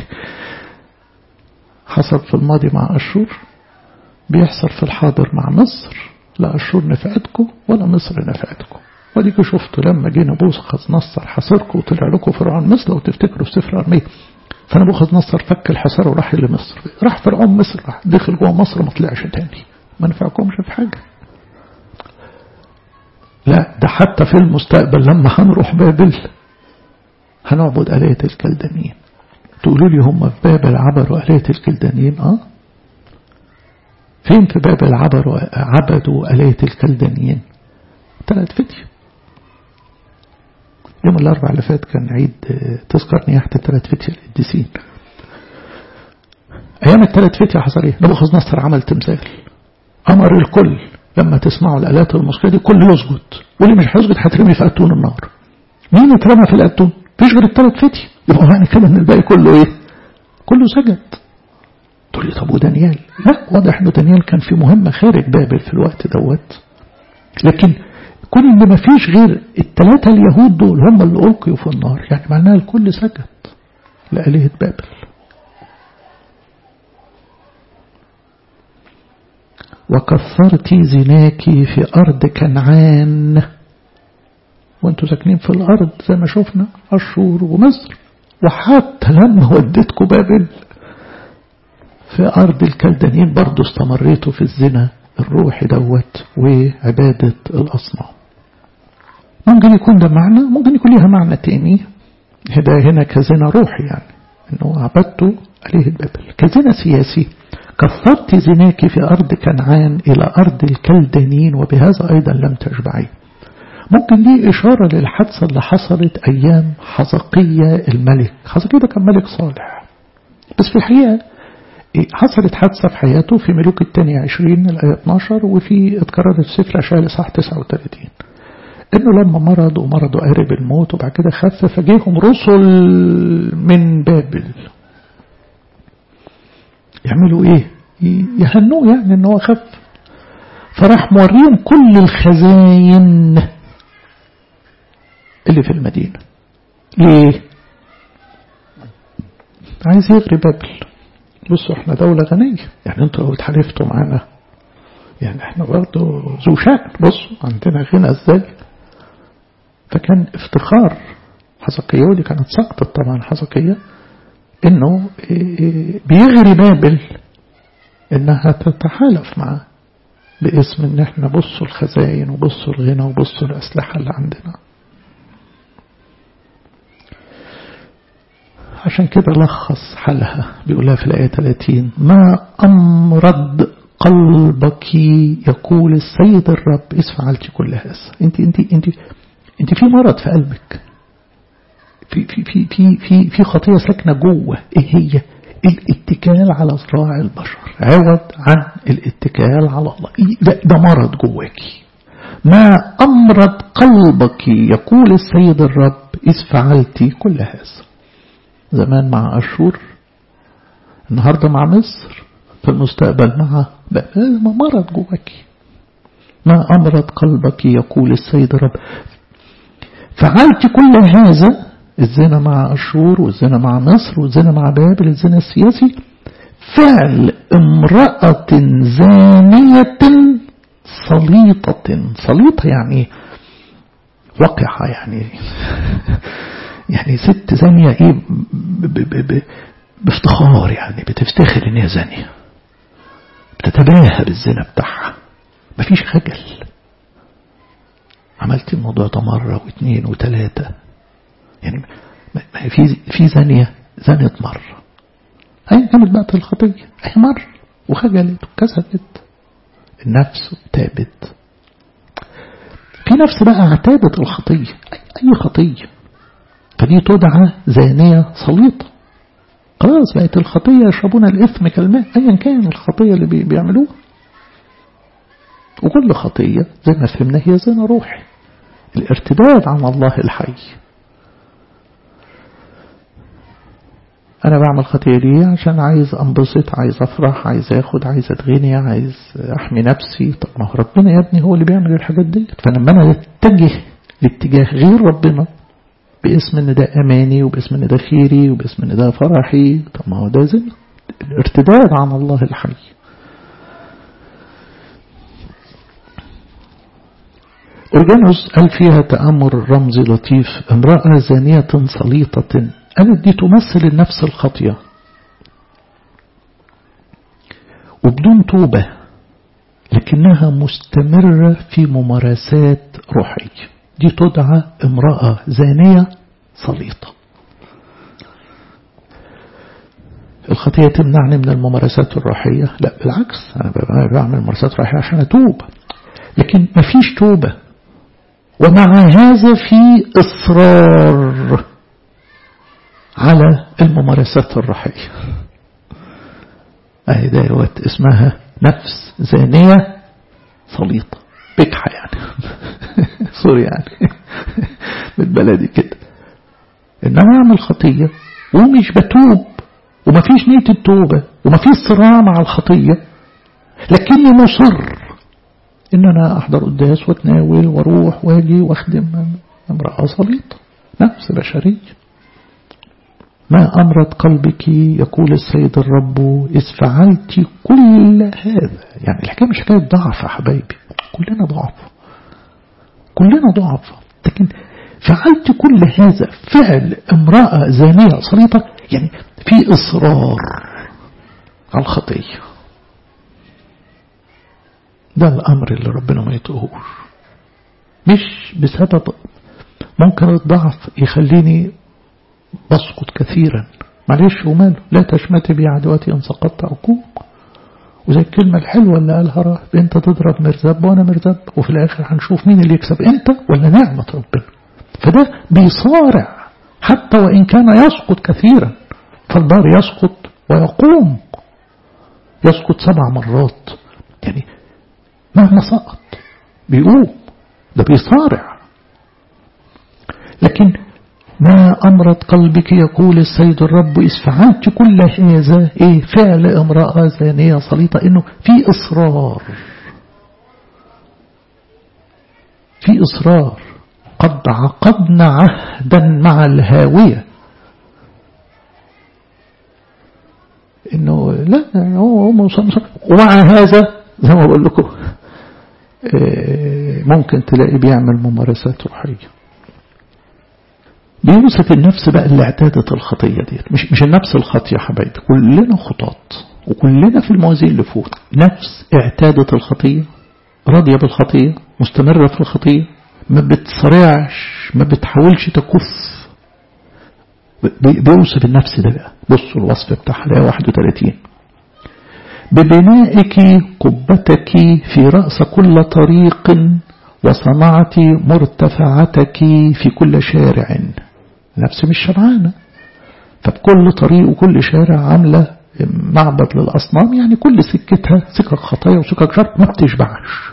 Speaker 1: حصل في الماضي مع أشور بيحصل في الحاضر مع مصر لا أشور نفعتكم ولا مصر نفعتكم وديكوا شفتوا لما جه نبوخذ نصر حاصركم وطلع لكم فرعون مصر لو تفتكروا في سفر أرمية فنبوخذ نصر فك الحصار وراح لمصر راح فرعون مصر راح دخل جوه مصر ما طلعش تاني ما نفعكمش في حاجة لا ده حتى في المستقبل لما هنروح بابل هنعبد آلهة الكلدانيين تقولوا لي هم في بابل عبروا آلهة الكلدانيين اه فين في بابل عبروا عبدوا آلهة الكلدانيين ثلاث فتية يوم الأربع اللي فات كان عيد تذكر نياحة الثلاث فتية القديسين أيام الثلاث فتية حصل إيه؟ نبوخذ نصر عمل تمثال أمر الكل لما تسمعوا الآلات الموسيقية دي كل يسجد واللي مش هيسجد هترمي في أتون النار مين اترمى في الأتون؟ مفيش غير الثلاث فتية يبقى معنى كده إن الباقي كله إيه؟ كله سجد تقول لي طب ودانيال لا واضح انه دانيال كان في مهمة خارج بابل في الوقت دوت لكن كون ان ما فيش غير الثلاثة اليهود دول هم اللي ألقيوا في النار يعني معناها الكل سجد لآلهة بابل وكثرت زناك في أرض كنعان وانتوا ساكنين في الأرض زي ما شفنا أشور ومصر وحتى لما وديتكم بابل في أرض الكلدانيين برضو استمريتوا في الزنا الروحي دوت وعبادة الأصنام ممكن يكون ده معنى ممكن يكون ليها معنى تاني ده هنا كزنا روحي يعني انه عبدته آلهة بابل كزنا سياسي كثرت زناك في أرض كنعان إلى أرض الكلدانيين وبهذا أيضا لم تشبعي ممكن دي إشارة للحادثة اللي حصلت أيام حزقية الملك حزقية ده كان ملك صالح بس في الحقيقة حصلت حادثة في حياته في ملوك الثانية 20 الآية 12 وفي اتكررت في سفر أشعياء الإصحاح 39 إنه لما مرض ومرض قارب الموت وبعد كده خف فجيهم رسل من بابل يعملوا إيه؟ يهنوه يعني إن هو خف فراح موريهم كل الخزاين اللي في المدينة ليه؟ عايز يغري بابل بصوا احنا دولة غنية يعني انتوا لو اتحالفتوا معانا يعني احنا برضه ذو شأن بصوا عندنا غنى ازاي فكان افتخار حزقية ودي كانت سقطت طبعا حزقية انه بيغري بابل انها تتحالف معاه باسم ان احنا بصوا الخزاين وبصوا الغنى وبصوا الاسلحة اللي عندنا عشان كده لخص حالها بيقولها في الآية 30 ما أمرض قلبك يقول السيد الرب إذ فعلت كل هذا انت انت انت انت في مرض في قلبك في في في في في, في خطية ساكنة جوه ايه هي الاتكال على ذراع البشر عوض عن الاتكال على الله ده, ده مرض جواكي ما أمرض قلبك يقول السيد الرب إذ فعلت كل هذا زمان مع أشور النهاردة مع مصر في المستقبل مع مرض جواكي ما أمرض قلبك يقول السيد رب فعلت كل هذا الزنا مع أشور والزنا مع مصر والزنا مع بابل الزنا السياسي فعل امرأة زانية صليطة صليطة يعني وقحة يعني يعني ست زانية ايه ب ب ب بافتخار يعني بتفتخر ان هي زانية بتتباهى بالزنا بتاعها مفيش خجل عملت الموضوع ده مرة واثنين وثلاثة يعني ما في في زانية زنت مرة هي كانت بقت الخطية هي مرة وخجلت وكسبت النفس تابت في نفس بقى اعتادت الخطية أي خطية فدي تدعى زانية سليطة خلاص بقت الخطية يشربون الإثم كالماء أيا كان الخطية اللي بيعملوها وكل خطية زي ما فهمنا هي زنا روحي الارتداد عن الله الحي أنا بعمل خطية ليه عشان عايز أنبسط عايز أفرح عايز أخد عايز أتغني عايز أحمي نفسي طب ما هو ربنا يا ابني هو اللي بيعمل الحاجات دي فلما أنا أتجه لاتجاه غير ربنا باسم ان ده اماني وباسم ان ده خيري وباسم ان ده فرحي طب ما هو ده زنا الارتداد عن الله الحي أورجانوس قال فيها تأمر رمزي لطيف امرأة زانية صليطة قالت دي تمثل النفس الخاطية وبدون توبة لكنها مستمرة في ممارسات روحي دي تدعى امرأة زانية سليطة الخطية تمنعني من الممارسات الروحية لا بالعكس أنا بعمل ممارسات روحية عشان أتوب لكن مفيش توبة ومع هذا في إصرار على الممارسات الروحية أهي دوت اسمها نفس زانية سليطة بكحة يعني سوري يعني بالبلدي كده إن أنا أعمل خطية ومش بتوب ومفيش نية التوبة ومفيش صراع مع الخطية لكني مصر إن أنا أحضر قداس واتناول واروح واجي واخدم امرأة سليطة نفس بشرية ما أمرت قلبك يقول السيد الرب إذ فعلت كل هذا يعني الحكاية مش حكاية ضعف يا حبايبي كلنا ضعف كلنا ضعف لكن فعلت كل هذا فعل امرأة زانية سليطة يعني في إصرار على الخطية ده الأمر اللي ربنا ما يطقهوش مش بسبب ممكن الضعف يخليني بسقط كثيرا معلش وماله لا تشمت بي عدواتي ان سقطت أقوم وزي الكلمة الحلوة اللي قالها راه انت تضرب مرزب وانا مرزب وفي الاخر هنشوف مين اللي يكسب انت ولا نعمة ربنا فده بيصارع حتى وان كان يسقط كثيرا فالبار يسقط ويقوم يسقط سبع مرات يعني مهما سقط بيقوم ده بيصارع لكن ما أمرت قلبك يقول السيد الرب إذ فعلت كل هذا إيه فعل امرأة زانية سليطة إنه في إصرار في إصرار قد عقدنا عهدا مع الهاوية إنه لا هو هو ومع هذا زي ما بقول لكم ممكن تلاقي بيعمل ممارسات روحيه بيوصف النفس بقى اللي اعتادت الخطية ديت مش مش النفس الخطية يا حبايبي كلنا خطاط وكلنا في الموازين اللي فوق نفس اعتادت الخطية راضية بالخطية مستمرة في الخطية ما بتصرعش ما بتحاولش تكف بيوصف النفس ده بقى بصوا الوصف بتاع حلقة 31 ببنائك قبتك في رأس كل طريق وصنعت مرتفعتك في كل شارع نفس مش شبعانة فبكل طريق وكل شارع عاملة معبد للأصنام يعني كل سكتها سكك خطايا وسكك شر ما بتشبعش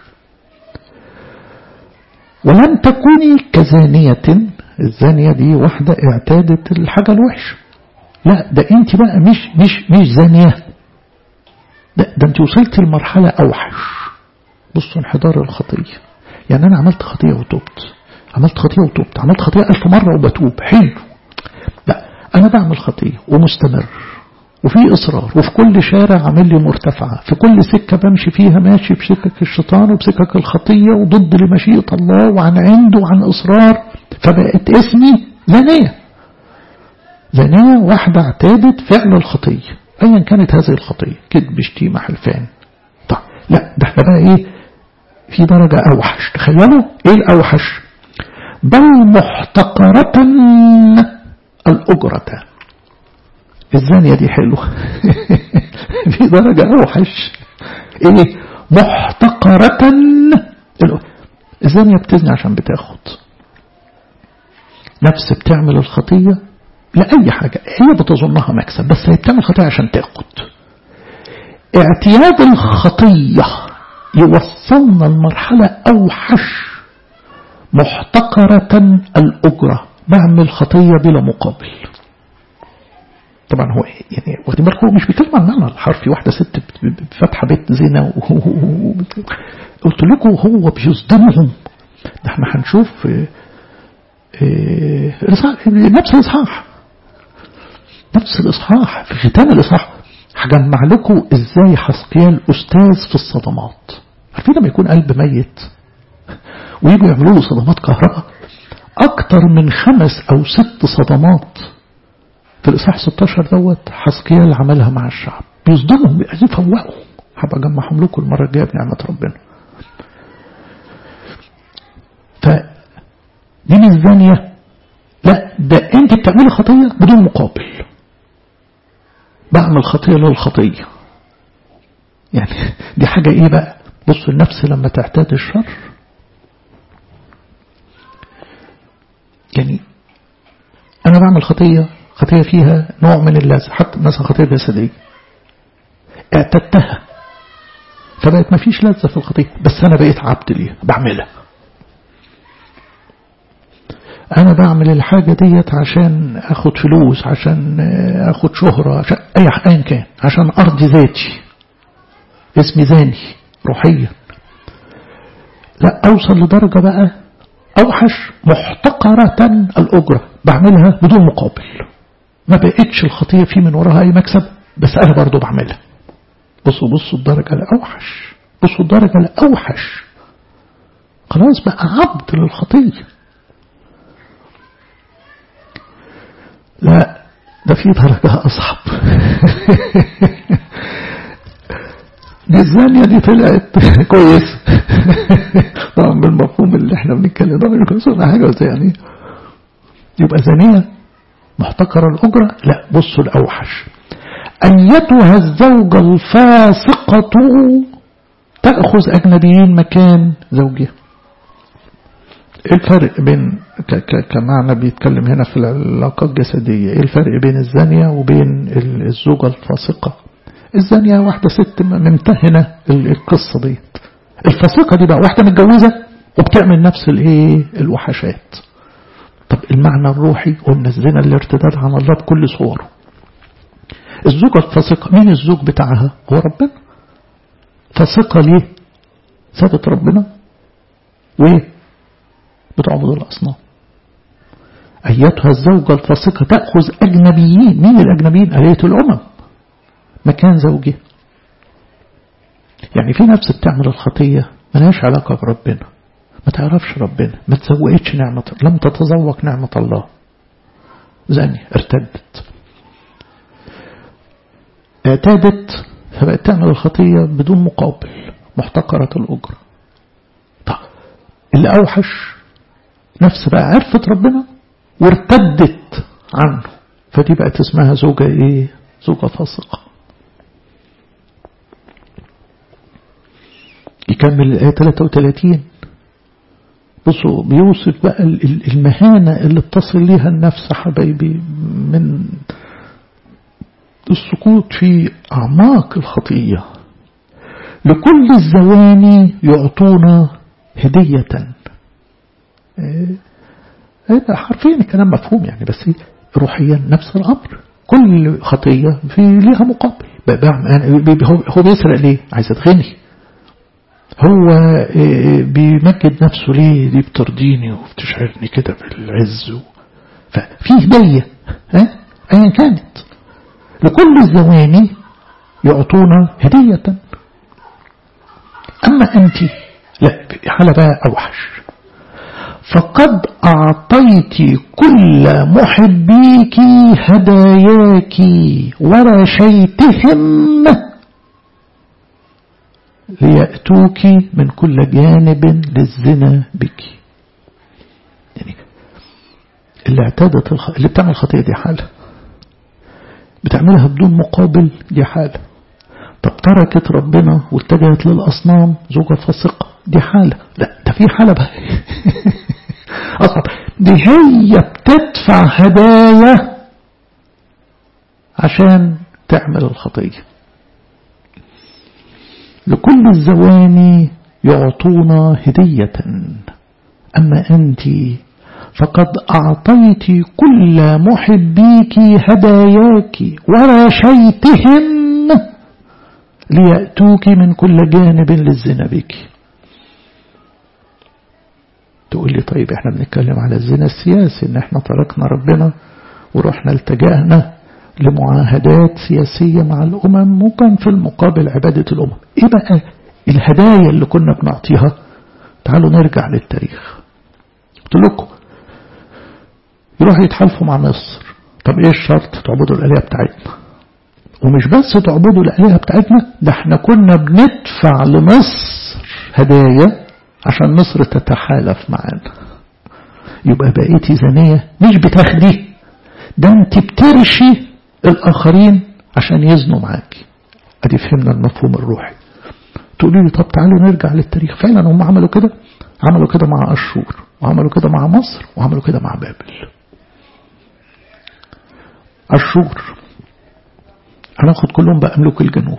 Speaker 1: ولم تكوني كزانية الزانية دي واحدة اعتادت الحاجة الوحشة لا ده انت بقى مش مش مش زانية ده, ده انت وصلت لمرحلة اوحش بصوا انحدار الخطية يعني انا عملت خطية وتوبت عملت خطية وتوبت عملت خطية ألف مرة وبتوب حلو لا أنا بعمل خطية ومستمر وفي إصرار وفي كل شارع عامل لي مرتفعة في كل سكة بمشي فيها ماشي بسكك الشيطان وبسكك الخطية وضد لمشيئة الله وعن عنده وعن إصرار فبقت اسمي زانية زانية واحدة اعتادت فعل الخطية أيا كانت هذه الخطية كذب شتيمة حلفان طيب لا ده احنا بقى ايه في درجة أوحش تخيلوا ايه الأوحش بل محتقرة الأجرة الزانية دي حلوة في درجة أوحش إيه محتقرة الزانية بتزني عشان بتاخد نفس بتعمل الخطية لأي حاجة هي بتظنها مكسب بس هي بتعمل خطية عشان تاخد اعتياد الخطية يوصلنا لمرحلة أوحش محتقرة الأجرة بعمل خطية بلا مقابل طبعا هو يعني واخدين بالكم هو مش بيتكلم عن المعنى الحرفي واحدة ست فاتحة بيت زنا قلت لكم هو بيصدمهم ده احنا هنشوف نفس الإصحاح نفس الإصحاح في ختام الإصحاح هجمع لكم ازاي حسقيال أستاذ في الصدمات عارفين لما يكون قلب ميت ويجوا يعملوا له صدمات كهرباء أكتر من خمس أو ست صدمات في الإصحاح 16 دوت حسقيال عملها مع الشعب بيصدمهم يفوقهم هبقى أجمعهم لكم المرة الجاية بنعمة ربنا فدي مش زانية لا ده انت بتعملي خطية بدون مقابل بعمل خطية للخطية يعني دي حاجة ايه بقى بصوا النفس لما تعتاد الشر يعني انا بعمل خطية خطية فيها نوع من اللذة حتى مثلا خطية جسدية اعتدتها فبقت ما فيش لذة في الخطية بس أنا بقيت عبد ليها بعملها أنا بعمل الحاجة ديت عشان أخد فلوس عشان أخد شهرة عشان أي أيا كان عشان أرضي ذاتي اسمي زاني روحيا لا أوصل لدرجة بقى أوحش محتقرة الأجرة بعملها بدون مقابل ما بقتش الخطية في من وراها أي مكسب بس أنا برضو بعملها بصوا بصوا الدرجة الأوحش بصوا الدرجة الأوحش خلاص بقى عبد للخطية لا ده في درجة أصعب دي الزانية دي طلعت كويس طبعا بالمفهوم اللي احنا بنتكلم ده مش كويس ولا حاجة بس يعني يبقى زانية محتكرة الأجرة لا بصوا الأوحش أيتها الزوجة الفاسقة تأخذ أجنبيين مكان زوجها ايه الفرق بين كمعنى بيتكلم هنا في العلاقات الجسدية ايه الفرق بين الزانية وبين الزوجة الفاسقة الزانية واحدة ست ممتهنة القصة دي الفاسقة دي بقى واحدة متجوزة وبتعمل نفس الايه الوحشات طب المعنى الروحي قلنا الزنا الارتداد عن الله بكل صوره الزوجة الفاسقة مين الزوج بتاعها هو ربنا فاسقة ليه سابت ربنا وايه بتعبد الأصنام أيتها الزوجة الفاسقة تأخذ أجنبيين مين الأجنبيين آلية الأمم مكان زوجها يعني في نفس بتعمل الخطية ملهاش علاقة بربنا ما تعرفش ربنا ما تزوقتش نعمة لم تتذوق نعمة الله زاني ارتدت اعتادت فبقت تعمل الخطية بدون مقابل محتقرة الأجر طب اللي أوحش نفس بقى عرفت ربنا وارتدت عنه فدي بقت اسمها زوجة ايه زوجة فاسقة يكمل الآية 33 بصوا بيوصف بقى المهانة اللي بتصل ليها النفس حبايبي من السقوط في أعماق الخطية لكل الزواني يعطونا هدية هذا حرفيا الكلام مفهوم يعني بس روحيا نفس الأمر كل خطية في ليها مقابل هو بيسرق ليه عايز يتغني هو بيمجد نفسه ليه دي بترضيني وبتشعرني كده بالعز ففي هدية ها أيا كانت لكل الزواني يعطونا هدية أما أنت لا حالة بقى أوحش فقد أعطيت كل محبيك هداياك ورشيتهم ليأتوك من كل جانب للزنا بك يعني اللي اعتادت الخ... اللي بتعمل الخطيئة دي حالة بتعملها بدون مقابل دي حالة طب تركت ربنا واتجهت للأصنام زوجة فاسقة دي حالة لا ده في حالة بقى أصعب دي هي بتدفع هدايا عشان تعمل الخطية لكل الزواني يعطونا هدية أما أنت فقد أعطيت كل محبيك هداياك ورشيتهم ليأتوك من كل جانب للزنا بك تقول لي طيب احنا بنتكلم على الزنا السياسي ان احنا تركنا ربنا ورحنا التجأنا لمعاهدات سياسية مع الأمم وكان في المقابل عبادة الأمم ايه بقى الهدايا اللي كنا بنعطيها تعالوا نرجع للتاريخ قلت لكم يروحوا يتحالفوا مع مصر طب ايه الشرط تعبدوا الآلهة بتاعتنا ومش بس تعبدوا الآلهة بتاعتنا ده احنا كنا بندفع لمصر هدايا عشان مصر تتحالف معانا يبقى بقيتي زانية مش بتاخدي ده انت بترشي الآخرين عشان يزنوا معاكي ادي فهمنا المفهوم الروحي تقولي لي طب تعالوا نرجع للتاريخ فعلا هم عملوا كده عملوا كده مع أشور وعملوا كده مع مصر وعملوا كده مع بابل أشور هناخد كلهم بقى ملوك الجنوب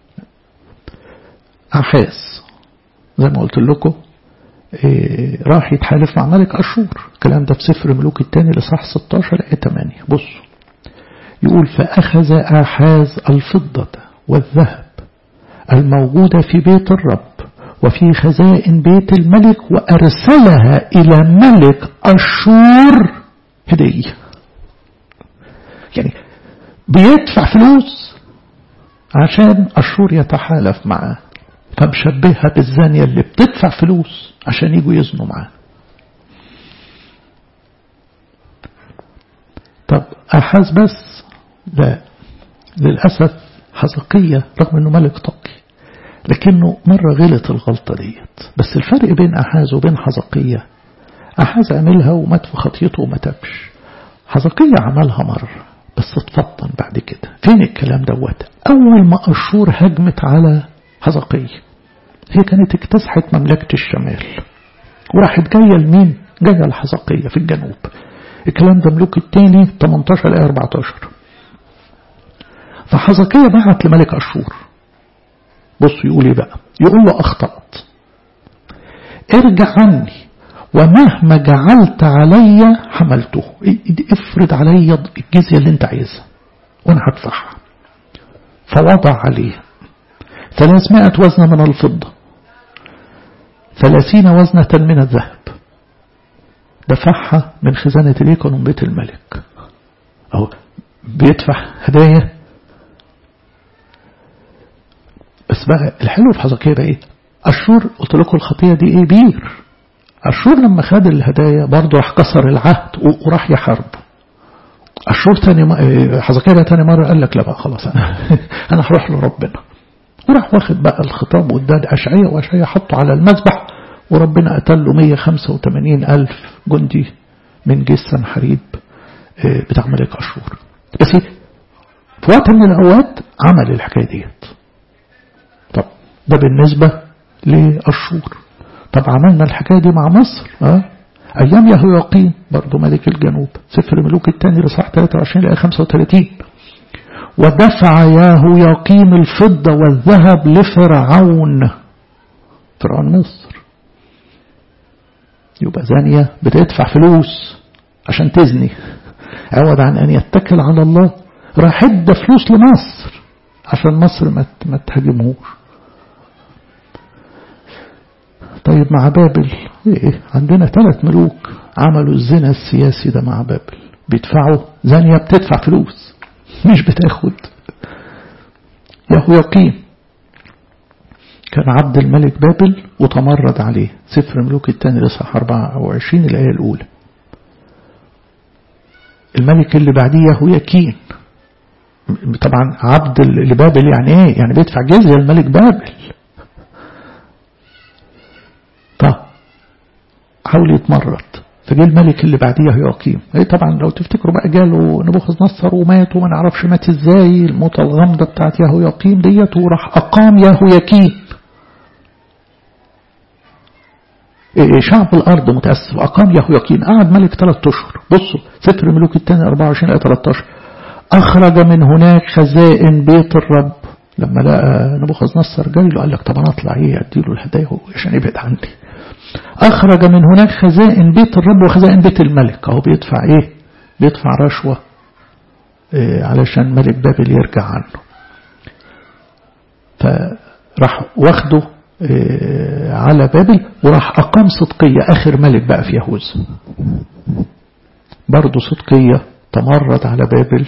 Speaker 1: أحاس زي ما قلت لكم إيه راح يتحالف مع ملك أشور الكلام ده في سفر ملوك الثاني لصح 16 آية 8 بصوا يقول فأخذ أحاز الفضة والذهب الموجودة في بيت الرب وفي خزائن بيت الملك وأرسلها إلى ملك أشور هدية يعني بيدفع فلوس عشان أشور يتحالف معاه فمشبهها بالزانية اللي بتدفع فلوس عشان يجوا يزنوا معاه طب أحاز بس لا للأسف حزقية رغم أنه ملك تقي لكنه مرة غلط الغلطة ديت بس الفرق بين أحاز وبين حزقية أحاز عملها ومات في خطيته وما تبش حزقية عملها مرة بس اتفطن بعد كده فين الكلام دوت أول ما أشور هجمت على حزقية هي كانت اكتسحت مملكة الشمال وراحت جاية لمين جاية لحزقية في الجنوب الكلام ده ملوك الثاني 18 إلى 14 فحزقية بعت لملك أشور بص يقول ايه بقى يقول له أخطأت ارجع عني ومهما جعلت علي حملته افرض علي الجزية اللي انت عايزها وانا هدفعها فوضع عليه ثلاثمائة وزنة من الفضة ثلاثين وزنة من الذهب دفعها من خزانة الهيكل من بيت الملك أو بيدفع هدايا بس بقى الحلو في حزقية بقى ايه أشور قلت لكم الخطية دي ايه بير أشور لما خد الهدايا برضه راح كسر العهد وراح يحارب أشور تاني م... حزقية بقى تاني مرة قال لك لا بقى خلاص أنا أنا هروح لربنا وراح واخد بقى الخطاب واداد أشعية وأشعية حطه على المذبح وربنا قتل له 185 ألف جندي من جيش سنحريب بتاع ملك أشور بس في وقت من الأوقات عمل الحكاية ديت طب ده بالنسبة لأشور طب عملنا الحكاية دي مع مصر أه؟ أيام يهوياقين برضو ملك الجنوب سفر ملوك الثاني لصح 23 إلى 35 ودفع يهوياقيم الفضة والذهب لفرعون فرعون مصر يبقى زانية بتدفع فلوس عشان تزني عوض عن أن يتكل على الله راح ادى فلوس لمصر عشان مصر ما تهاجمهوش طيب مع بابل ايه عندنا ثلاث ملوك عملوا الزنا السياسي ده مع بابل بيدفعوا زانية بتدفع فلوس مش بتاخد يهوياقيم كان عبد الملك بابل وتمرد عليه سفر ملوك الثاني لصح 24 الآية الأولى الملك اللي بعديه يهوياكين طبعا عبد لبابل يعني ايه يعني بيدفع جزية الملك بابل طب حاول يتمرد فجه الملك اللي بعديه يهوياقيم ايه طبعا لو تفتكروا بقى جاله نبوخذ نصر ومات وما نعرفش مات ازاي الموتة الغامضة بتاعت يهوياقيم ديت وراح اقام يهوياكيم إيه شعب الارض متاسف اقام يهوياكيم قعد ملك ثلاث اشهر بصوا ستر ملوك الثاني 24 ايه 13 اخرج من هناك خزائن بيت الرب لما لقى نبوخذ نصر جاي له قال لك طب انا اطلع ايه اديله الهدايا عشان يبعد عني أخرج من هناك خزائن بيت الرب وخزائن بيت الملك أهو بيدفع إيه بيدفع رشوة إيه علشان ملك بابل يرجع عنه فراح واخده إيه على بابل وراح أقام صدقية آخر ملك بقى في يهوذا برضه صدقية تمرد على بابل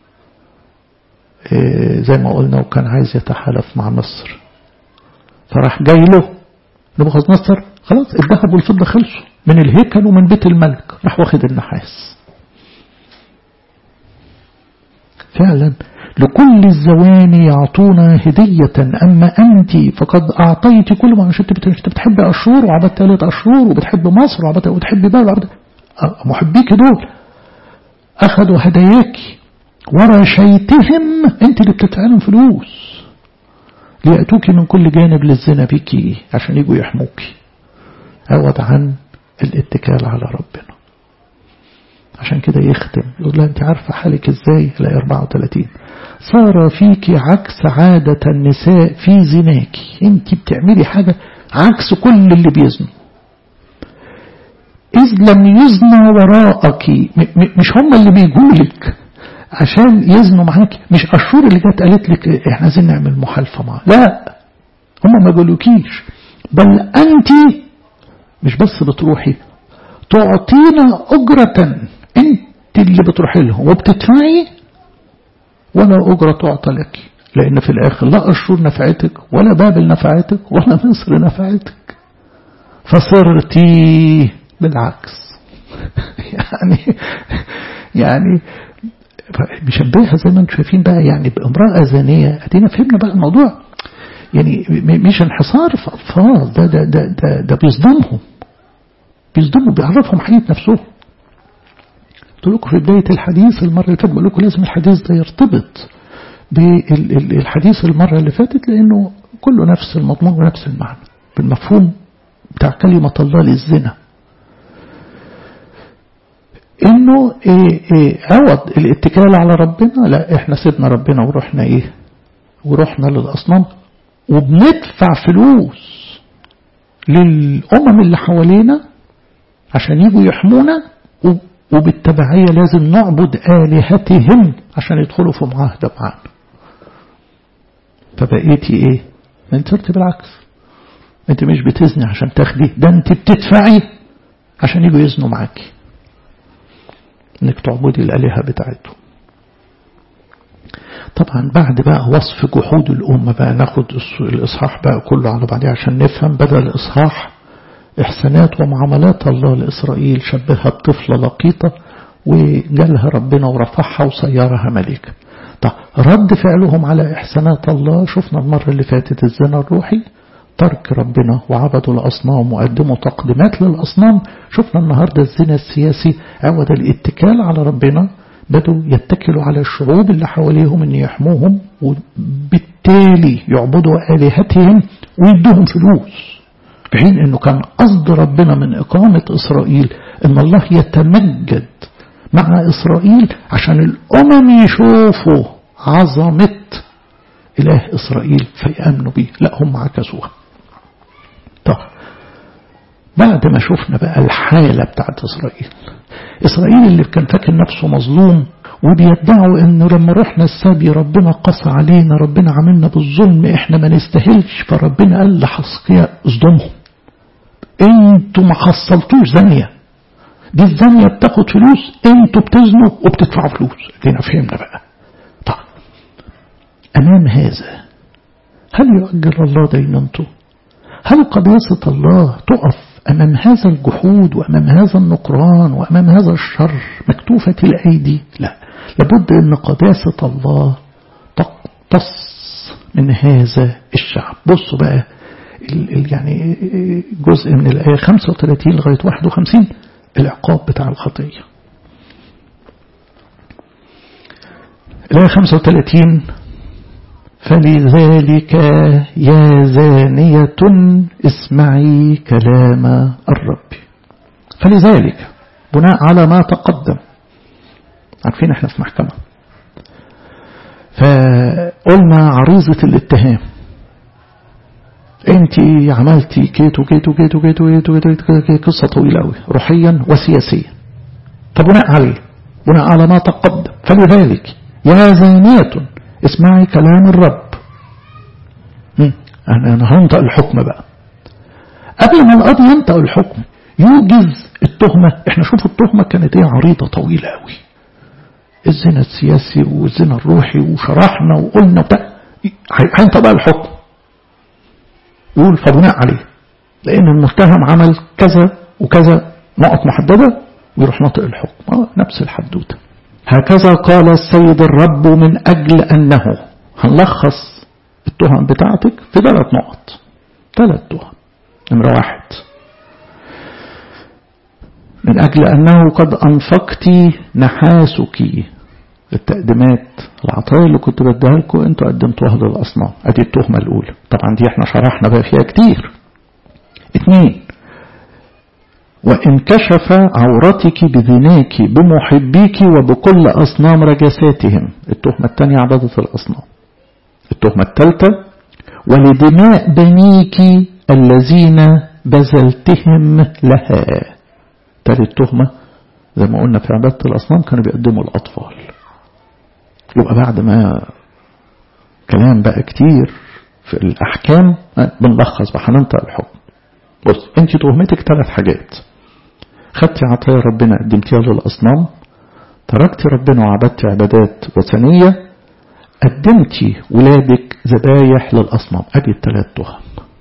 Speaker 1: إيه زي ما قلنا وكان عايز يتحالف مع مصر فراح جاي له نبوخذ نصر خلاص الذهب والفضة خلصوا من الهيكل ومن بيت الملك راح واخد النحاس فعلا لكل الزواني يعطونا هدية أما أنت فقد أعطيت كل ما مش أنت بتحب أشهر وعبدت ثلاث أشهر وبتحب مصر وعبدت وبتحب بلد وعبدت محبيك دول أخذوا هداياك ورشيتهم أنت اللي بتدفع فلوس ليأتوك من كل جانب للزنا بك عشان يجوا يحموك عوض عن الاتكال على ربنا عشان كده يختم يقول لها انت عارفة حالك ازاي لا 34 صار فيك عكس عادة النساء في زناك انت بتعملي حاجة عكس كل اللي بيزنوا إذ لم يزنى وراءك مش هم اللي بيقولك عشان يزنوا معاك مش أشهر اللي جت قالت لك احنا عايزين نعمل محالفة معاه لا هم ما قالوكيش بل أنت مش بس بتروحي تعطينا أجرة أنت اللي بتروحي لهم وبتدفعي ولا أجرة تعطى لك لأن في الآخر لا أشهر نفعتك ولا بابل نفعتك ولا مصر نفعتك فصرتي بالعكس يعني يعني بيشبهها زي ما انتم شايفين بقى يعني بامرأة زانية ادينا فهمنا بقى الموضوع يعني مش انحصار في ألفاظ ده ده ده ده, ده بيصدمهم بيصدموا بيعرفهم حقيقة نفسهم قلت لكم في بداية الحديث المرة اللي فاتت بقول لكم لازم الحديث ده يرتبط بالحديث المرة اللي فاتت لأنه كله نفس المضمون ونفس المعنى بالمفهوم بتاع كلمة الله للزنا انه إيه إيه عوض الاتكال على ربنا لا احنا سيبنا ربنا ورحنا ايه ورحنا للاصنام وبندفع فلوس للامم اللي حوالينا عشان يجوا يحمونا وبالتبعية لازم نعبد آلهتهم عشان يدخلوا في معاهدة معانا فبقيتي ايه انت صرت بالعكس انت مش بتزني عشان تاخدي ده انت بتدفعي عشان يجوا يزنوا معاكي انك تعبدي الالهه بتاعتهم طبعا بعد بقى وصف جحود الأمة بقى ناخد الإصحاح بقى كله على بعضيه عشان نفهم بدل الإصحاح إحسانات ومعاملات الله لإسرائيل شبهها بطفلة لقيطة وجالها ربنا ورفعها وصيرها ملكة طب رد فعلهم على إحسانات الله شفنا المرة اللي فاتت الزنا الروحي ترك ربنا وعبدوا الأصنام وقدموا تقديمات للأصنام شفنا النهاردة الزنا السياسي عود الاتكال على ربنا بدوا يتكلوا على الشعوب اللي حواليهم ان يحموهم وبالتالي يعبدوا آلهتهم ويدوهم فلوس في حين انه كان قصد ربنا من إقامة إسرائيل ان الله يتمجد مع إسرائيل عشان الأمم يشوفوا عظمة إله إسرائيل فيأمنوا به لا هم عكسوها طب بعد ما شفنا بقى الحالة بتاعت إسرائيل إسرائيل اللي كان فاكر نفسه مظلوم وبيدعوا انه لما رحنا السبي ربنا قصى علينا ربنا عملنا بالظلم احنا ما نستاهلش فربنا قال لحسقيا اصدمهم انتوا ما حصلتوش زانية دي الزانية بتاخد فلوس انتوا بتزنوا وبتدفعوا فلوس دينا فهمنا بقى طيب امام هذا هل يؤجل الله دينونته هل قداسة الله تقف أمام هذا الجحود وأمام هذا النكران وأمام هذا الشر مكتوفة الأيدي لا لابد أن قداسة الله تقتص من هذا الشعب بصوا بقى يعني جزء من الآية 35 لغاية 51 العقاب بتاع الخطية الآية 35 فلذلك يا زانية اسمعي كلام الرب فلذلك بناء على ما تقدم عارفين احنا في محكمة فقلنا عريضة الاتهام انت عملتي كيت وكيت وكيت وكيت وكيت وكيت قصة طويلة قوي روحيا وسياسيا فبناء عليه بناء على ما تقدم فلذلك يا زانية اسمعي كلام الرب أنا أنا هنطق الحكم بقى قبل ما القاضي ينطق الحكم يوجز التهمة احنا شوف التهمة كانت ايه عريضة طويلة قوي الزنا السياسي والزنا الروحي وشرحنا وقلنا بتاع هينطق بقى الحكم يقول فبناء عليه لأن المتهم عمل كذا وكذا نقط محددة ويروح ناطق الحكم اه نفس الحدوتة هكذا قال السيد الرب من أجل أنه هنلخص التهم بتاعتك في ثلاث نقط ثلاث تهم نمرة واحد من أجل أنه قد أنفقت نحاسك التقديمات العطايا اللي كنت بديها لكم انتوا قدمتوها للأصنام ادي التهمة الأولى طبعا دي احنا شرحنا بقى فيها كتير اثنين وإن كشف عورتك بذناك بمحبيك وبكل أصنام رجساتهم التهمة الثانية عبادة الأصنام التهمة الثالثة ولدماء بنيك الذين بذلتهم لها ثالث تهمة زي ما قلنا في عبادة الأصنام كانوا بيقدموا الأطفال يبقى بعد ما كلام بقى كتير في الأحكام بنلخص بقى هننطق الحكم بص انت تهمتك ثلاث حاجات خدتي عطايا ربنا قدمتيها للأصنام تركتي ربنا وعبدتي عبادات وثنية قدمتي ولادك ذبايح للأصنام أدي الثلاث تهم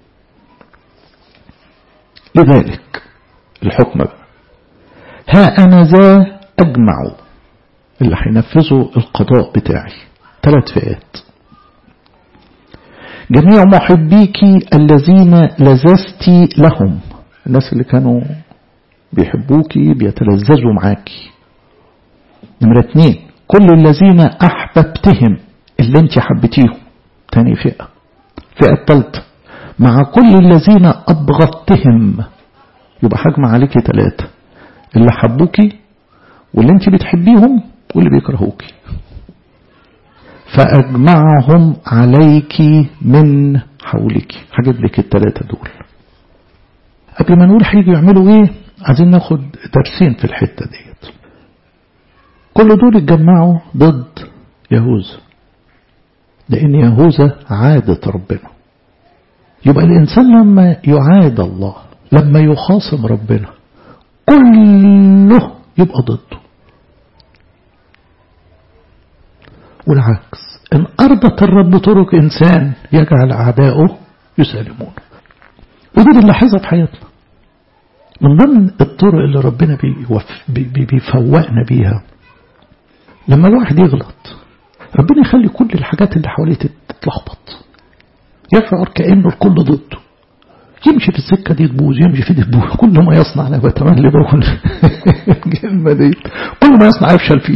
Speaker 1: لذلك الحكم بقى ها أنا ذا أجمع اللي هينفذوا القضاء بتاعي ثلاث فئات جميع محبيك الذين لززتي لهم الناس اللي كانوا بيحبوكي بيتلذذوا معاكي نمرة اتنين كل الذين أحببتهم اللي انت حبتيهم تاني فئة فئة الثالثة مع كل الذين أبغضتهم يبقى هجمع عليكي ثلاثة اللي حبوكي واللي انت بتحبيهم واللي بيكرهوكي فأجمعهم عليك من حولك هجيب لك الثلاثة دول قبل ما نقول هيجوا يعملوا ايه عايزين ناخد درسين في الحتة ديت كل دول اتجمعوا ضد يهوذا لأن يهوذا عادة ربنا يبقى الإنسان لما يعاد الله لما يخاصم ربنا كله يبقى ضده والعكس إن أرضت الرب طرق إنسان يجعل أعداؤه يسالمونه ودي بنلاحظها في حياتنا من ضمن الطرق اللي ربنا بيفوقنا بيها لما الواحد يغلط ربنا يخلي كل الحاجات اللي حواليه تتلخبط يشعر كأنه الكل ضده يمشي في السكة دي تبوظ يمشي في دي تبوظ كل ما يصنع أنا بتملي بقول الكلمة دي كل ما يصنع يفشل فيه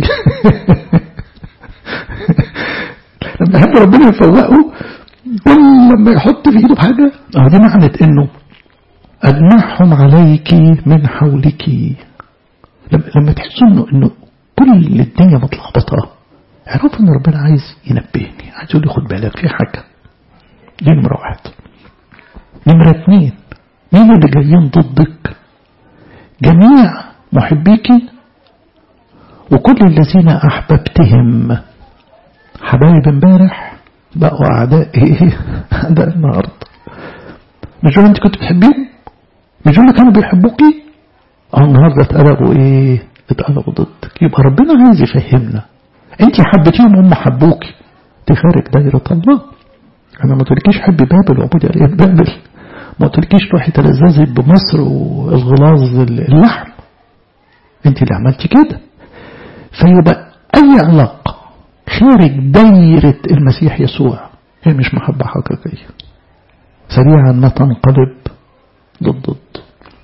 Speaker 1: لما يحب ربنا يفوقه كل لما يحط في ايده بحاجة اه دي معنى انه أجمعهم عليك من حولك لما, لما تحسوا انه انه كل الدنيا متلخبطة اعرفوا ان ربنا عايز ينبهني عايز يقول لي خد بالك في حاجة دي نمرة واحد نمرة اتنين مين اللي جايين ضدك جميع محبيك وكل الذين أحببتهم حبايب امبارح بقوا أعداء إيه أعداء النهاردة مش دول أنت كنت بتحبيهم مش دول كانوا بيحبوكي اه النهاردة اتقلبوا إيه اتقلبوا ضدك يبقى ربنا عايز يفهمنا أنت حبيتيهم هم حبوكي دي خارج دايرة الله أنا ما تقولكيش حبي بابل وعبودي عليها بابل ما قلتلكيش روحي تلذذي بمصر والغلاظ اللحم انت اللي عملتي كده فيبقى اي علاقة خارج دايرة المسيح يسوع هي مش محبة حقيقية سريعا ما تنقلب ضد ضد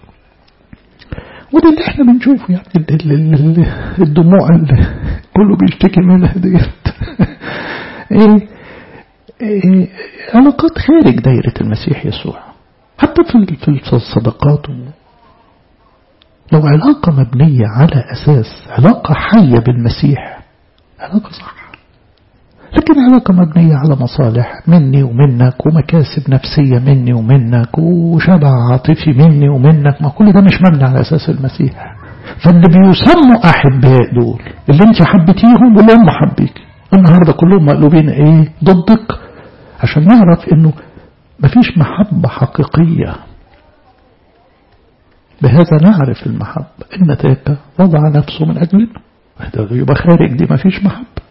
Speaker 1: وده اللي احنا بنشوفه يعني الدموع اللي كله بيشتكي منها ديت ايه ايه علاقات خارج دايرة المسيح يسوع حتى في في الصداقات لو علاقة مبنية على أساس علاقة حية بالمسيح علاقة صح لكن علاقة مبنية على مصالح مني ومنك ومكاسب نفسية مني ومنك وشبع عاطفي مني ومنك ما كل ده مش مبني على أساس المسيح فاللي بيسموا أحباء دول اللي انت حبيتيهم واللي هم حبيك النهاردة كلهم مقلوبين ايه ضدك عشان نعرف انه مفيش محبة حقيقية بهذا نعرف المحبة إن تاكا وضع نفسه من أجلنا يبقى خارج دي مفيش محبة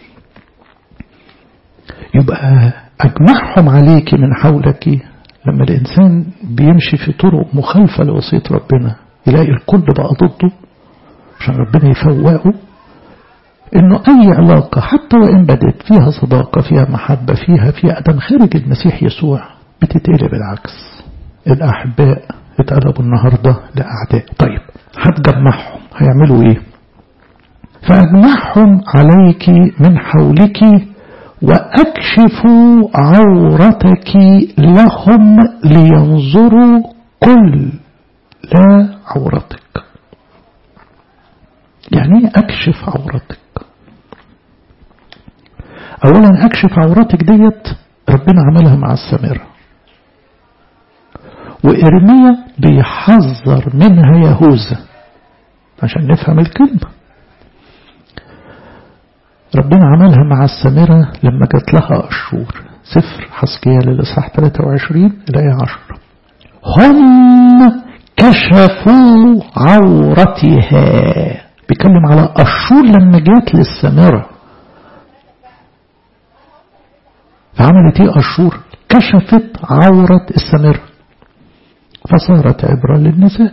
Speaker 1: يبقى أجمعهم عليك من حولك لما الإنسان بيمشي في طرق مخالفة لوصية ربنا يلاقي الكل بقى ضده عشان ربنا يفوقه انه اي علاقة حتى وان بدت فيها صداقة فيها محبة فيها فيها ادم خارج المسيح يسوع بتتقلب العكس الاحباء اتقلبوا النهاردة لاعداء طيب هتجمعهم هيعملوا ايه فاجمعهم عليك من حولك واكشف عورتك لهم لينظروا كل لا عورتك يعني اكشف عورتك اولا اكشف عورتك ديت ربنا عملها مع السامرة وارميا بيحذر منها يهوذا عشان نفهم الكلمة ربنا عملها مع السامرة لما جات لها أشور سفر حسكيال الإصحاح 23 الآية 10 هم كشفوا عورتها بيتكلم على أشور لما جات للسامرة فعملت ايه أشور كشفت عورة السامرة فصارت عبرة للنساء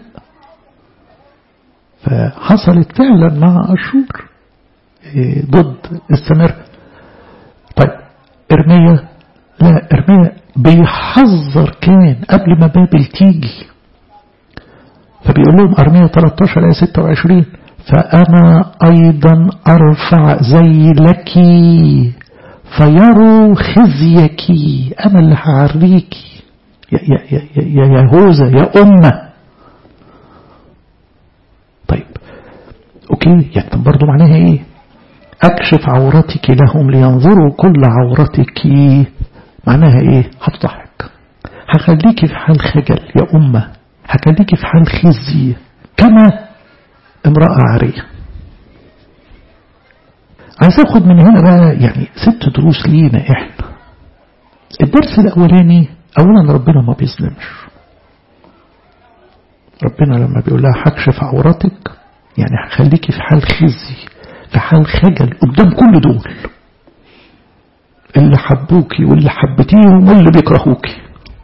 Speaker 1: فحصلت فعلا مع أشور ضد السامرة طيب إرميا لا إرميا بيحذر كان قبل ما بابل تيجي فبيقول لهم أرمية 13 آية 26 فأنا أيضا أرفع زي لك فيروا خزيك أنا اللي هعريك يا, يا, يا, يا يهوذا يا أمة طيب أوكي يعني برضو معناها إيه أكشف عورتك لهم لينظروا كل عورتك معناها إيه هتضحك هخليكي في حال خجل يا أمة هخليكي في حال خزي كما امرأة عارية عايز اخد من هنا بقى يعني ست دروس لينا احنا الدرس الاولاني اولا ربنا ما بيظلمش ربنا لما بيقول لها هكشف عورتك يعني هخليكي في حال خزي في حال خجل قدام كل دول اللي حبوكي واللي حبتيهم واللي بيكرهوكي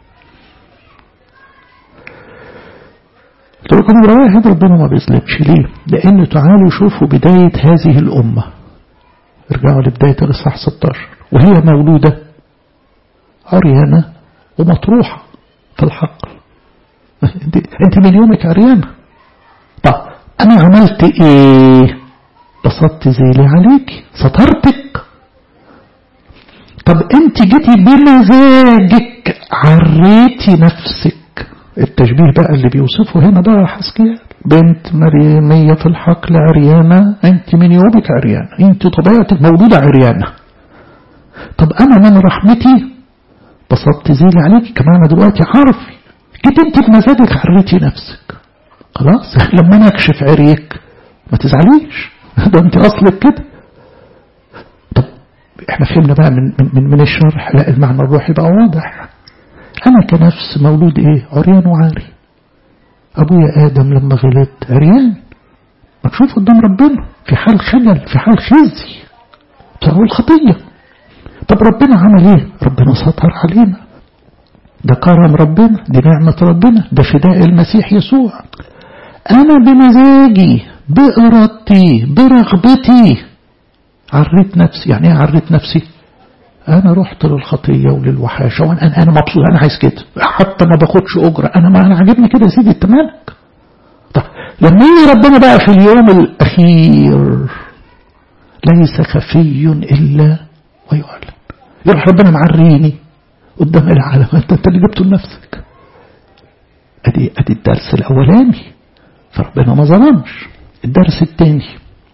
Speaker 1: قلت لكم واحد ربنا ما بيظلمش ليه لان تعالوا شوفوا بداية هذه الأمة ارجعوا لبداية الإصحاح 16 وهي مولودة عريانة ومطروحة في الحقل انت, انت من يومك عريانة طب انا عملت ايه بسطت زيلي عليك سترتك طب انت جيتي بمزاجك عريتي نفسك التشبيه بقى اللي بيوصفه هنا بقى حسكيال بنت مريمية في الحقل عريانة انت من يومك عريانة انت طبيعتك مولودة عريانة طب انا من رحمتي بسطت زيلي عليك كمان انا دلوقتي عارفي جيت انت بمزاجك عريتي نفسك خلاص لما انا اكشف عريك ما تزعليش ده انت اصلك كده طب احنا فهمنا بقى من, من, من الشرح لا المعنى الروحي بقى واضح أنا كنفس مولود إيه عريان وعاري أبويا آدم لما غلط عريان مكشوف قدام ربنا في حال خجل في حال خزي بسبب الخطية طب ربنا عمل إيه ربنا سطر علينا ده كرم ربنا دي نعمة ربنا ده فداء المسيح يسوع أنا بمزاجي بإرادتي برغبتي عريت نفسي يعني ايه عريت نفسي انا رحت للخطيه وللوحاشه وانا انا مبسوط انا عايز كده حتى ما باخدش اجره انا ما انا عاجبني كده يا سيدي انت مالك طب لما يجي ربنا بقى في اليوم الاخير ليس خفي الا ويعلن يروح ربنا معريني قدام العالم انت انت اللي جبته لنفسك ادي ادي الدرس الاولاني فربنا ما ظلمش الدرس الثاني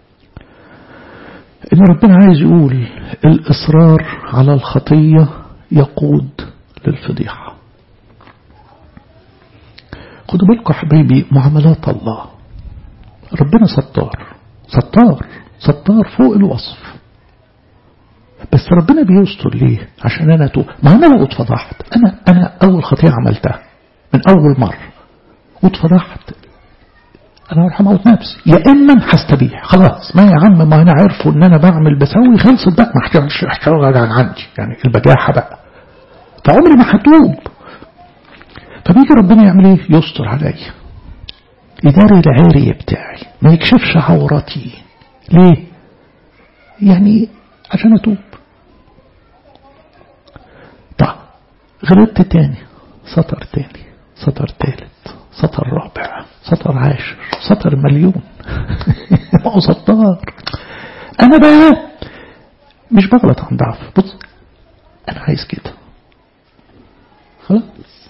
Speaker 1: ان ربنا عايز يقول الاصرار على الخطيه يقود للفضيحه خدوا بالكم حبايبي معاملات الله ربنا ستار ستار ستار فوق الوصف بس ربنا بيستر ليه عشان انا تو ما انا لو اتفضحت انا انا اول خطيه عملتها من اول مره واتفضحت انا هروح اموت نفسي يا اما هستبيح خلاص ما يا عم ما انا عارفه ان انا بعمل بسوي خلصت بقى ما احتاج عن عندي يعني البجاحه بقى فعمري ما هتوب فبيجي ربنا يعمل ايه يستر عليا يداري العاري بتاعي ما يكشفش عورتي ليه يعني عشان أتوب طيب غلطت تاني سطر تاني سطر تالت سطر رابع سطر عاشر سطر مليون ما هو سطار أنا بقى مش بغلط عن ضعف بص أنا عايز كده خلاص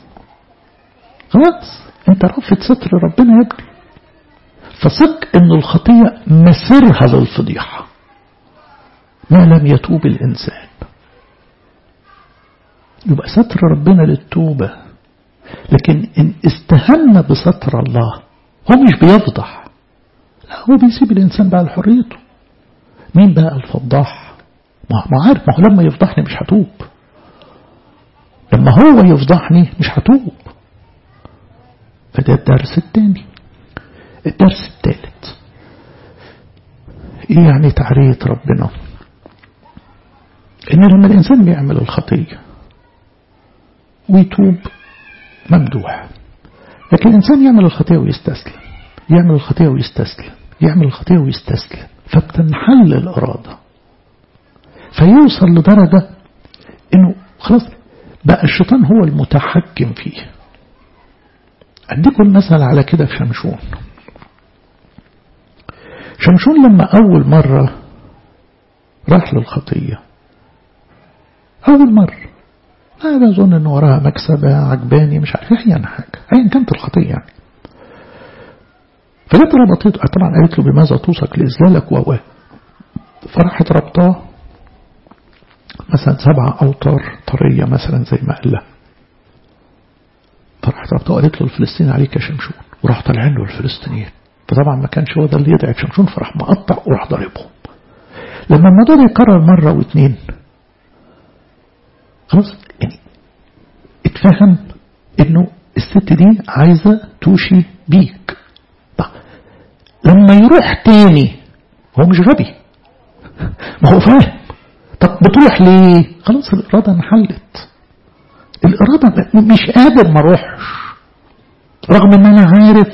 Speaker 1: خلاص انت رافض ستر ربنا يا ابني فثق ان الخطية مسيرها للفضيحة ما لم يتوب الإنسان يبقى ستر ربنا للتوبة لكن إن استهن بستر الله هو مش بيفضح لا هو بيسيب الإنسان بقى لحريته مين بقى الفضاح ما عارف ما هو لما يفضحني مش هتوب لما هو يفضحني مش هتوب فده الدرس الثاني الدرس الثالث ايه يعني تعرية ربنا ان لما الانسان بيعمل الخطية ويتوب ممدوح لكن الانسان يعمل الخطية ويستسلم يعمل الخطية ويستسلم يعمل الخطية ويستسلم فبتنحل الإرادة فيوصل لدرجة انه خلاص بقى الشيطان هو المتحكم فيه أديكم المثل على كده في شمشون شمشون لما أول مرة راح للخطية أول مرة أنا أظن أن وراها مكسبة عجباني مش عارف أي حاجة أيا كانت الخطية يعني فجت ربطته طبعا قالت له بماذا توثق لإذلالك و فراحت ربطاه مثلا سبعة أوتار طرية مثلا زي ما قال لها فراحت ربطه وقالت له الفلسطيني عليك يا شمشون وراح طالعين له الفلسطينيين فطبعا ما كانش هو ده اللي يدعي شمشون فراح مقطع وراح ضاربهم لما الموضوع ده يكرر مرة واثنين خلاص يعني اتفهم انه الست دي عايزة توشي بيك طب لما يروح تاني هو مش غبي ما هو فاهم طب بتروح ليه خلاص الإرادة انحلت الإرادة مش قادر ما اروحش رغم ان انا عارف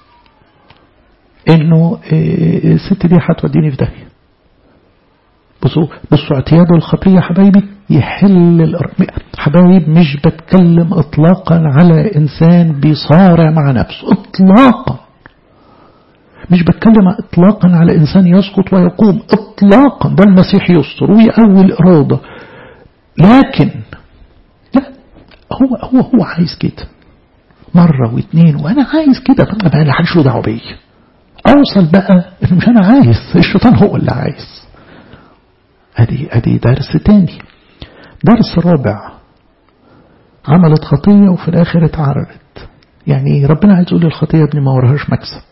Speaker 1: انه الست دي هتوديني في داهية بصوا بصوا اعتياد الخطية حبايبي يحل الإرادة حبايب مش بتكلم اطلاقا على انسان بيصارع مع نفسه اطلاقا مش بتكلم اطلاقا على انسان يسقط ويقوم اطلاقا ده المسيح يستر ويقوي الإرادة لكن لا هو هو هو عايز كده مرة واثنين وانا عايز كده طب ما انا حدش له دعوه بيا اوصل بقى ان مش انا عايز الشيطان هو اللي عايز ادي ادي درس تاني درس رابع عملت خطية وفي الاخر اتعرضت يعني ربنا عايز يقول الخطية يا ابني ما وراهاش مكسب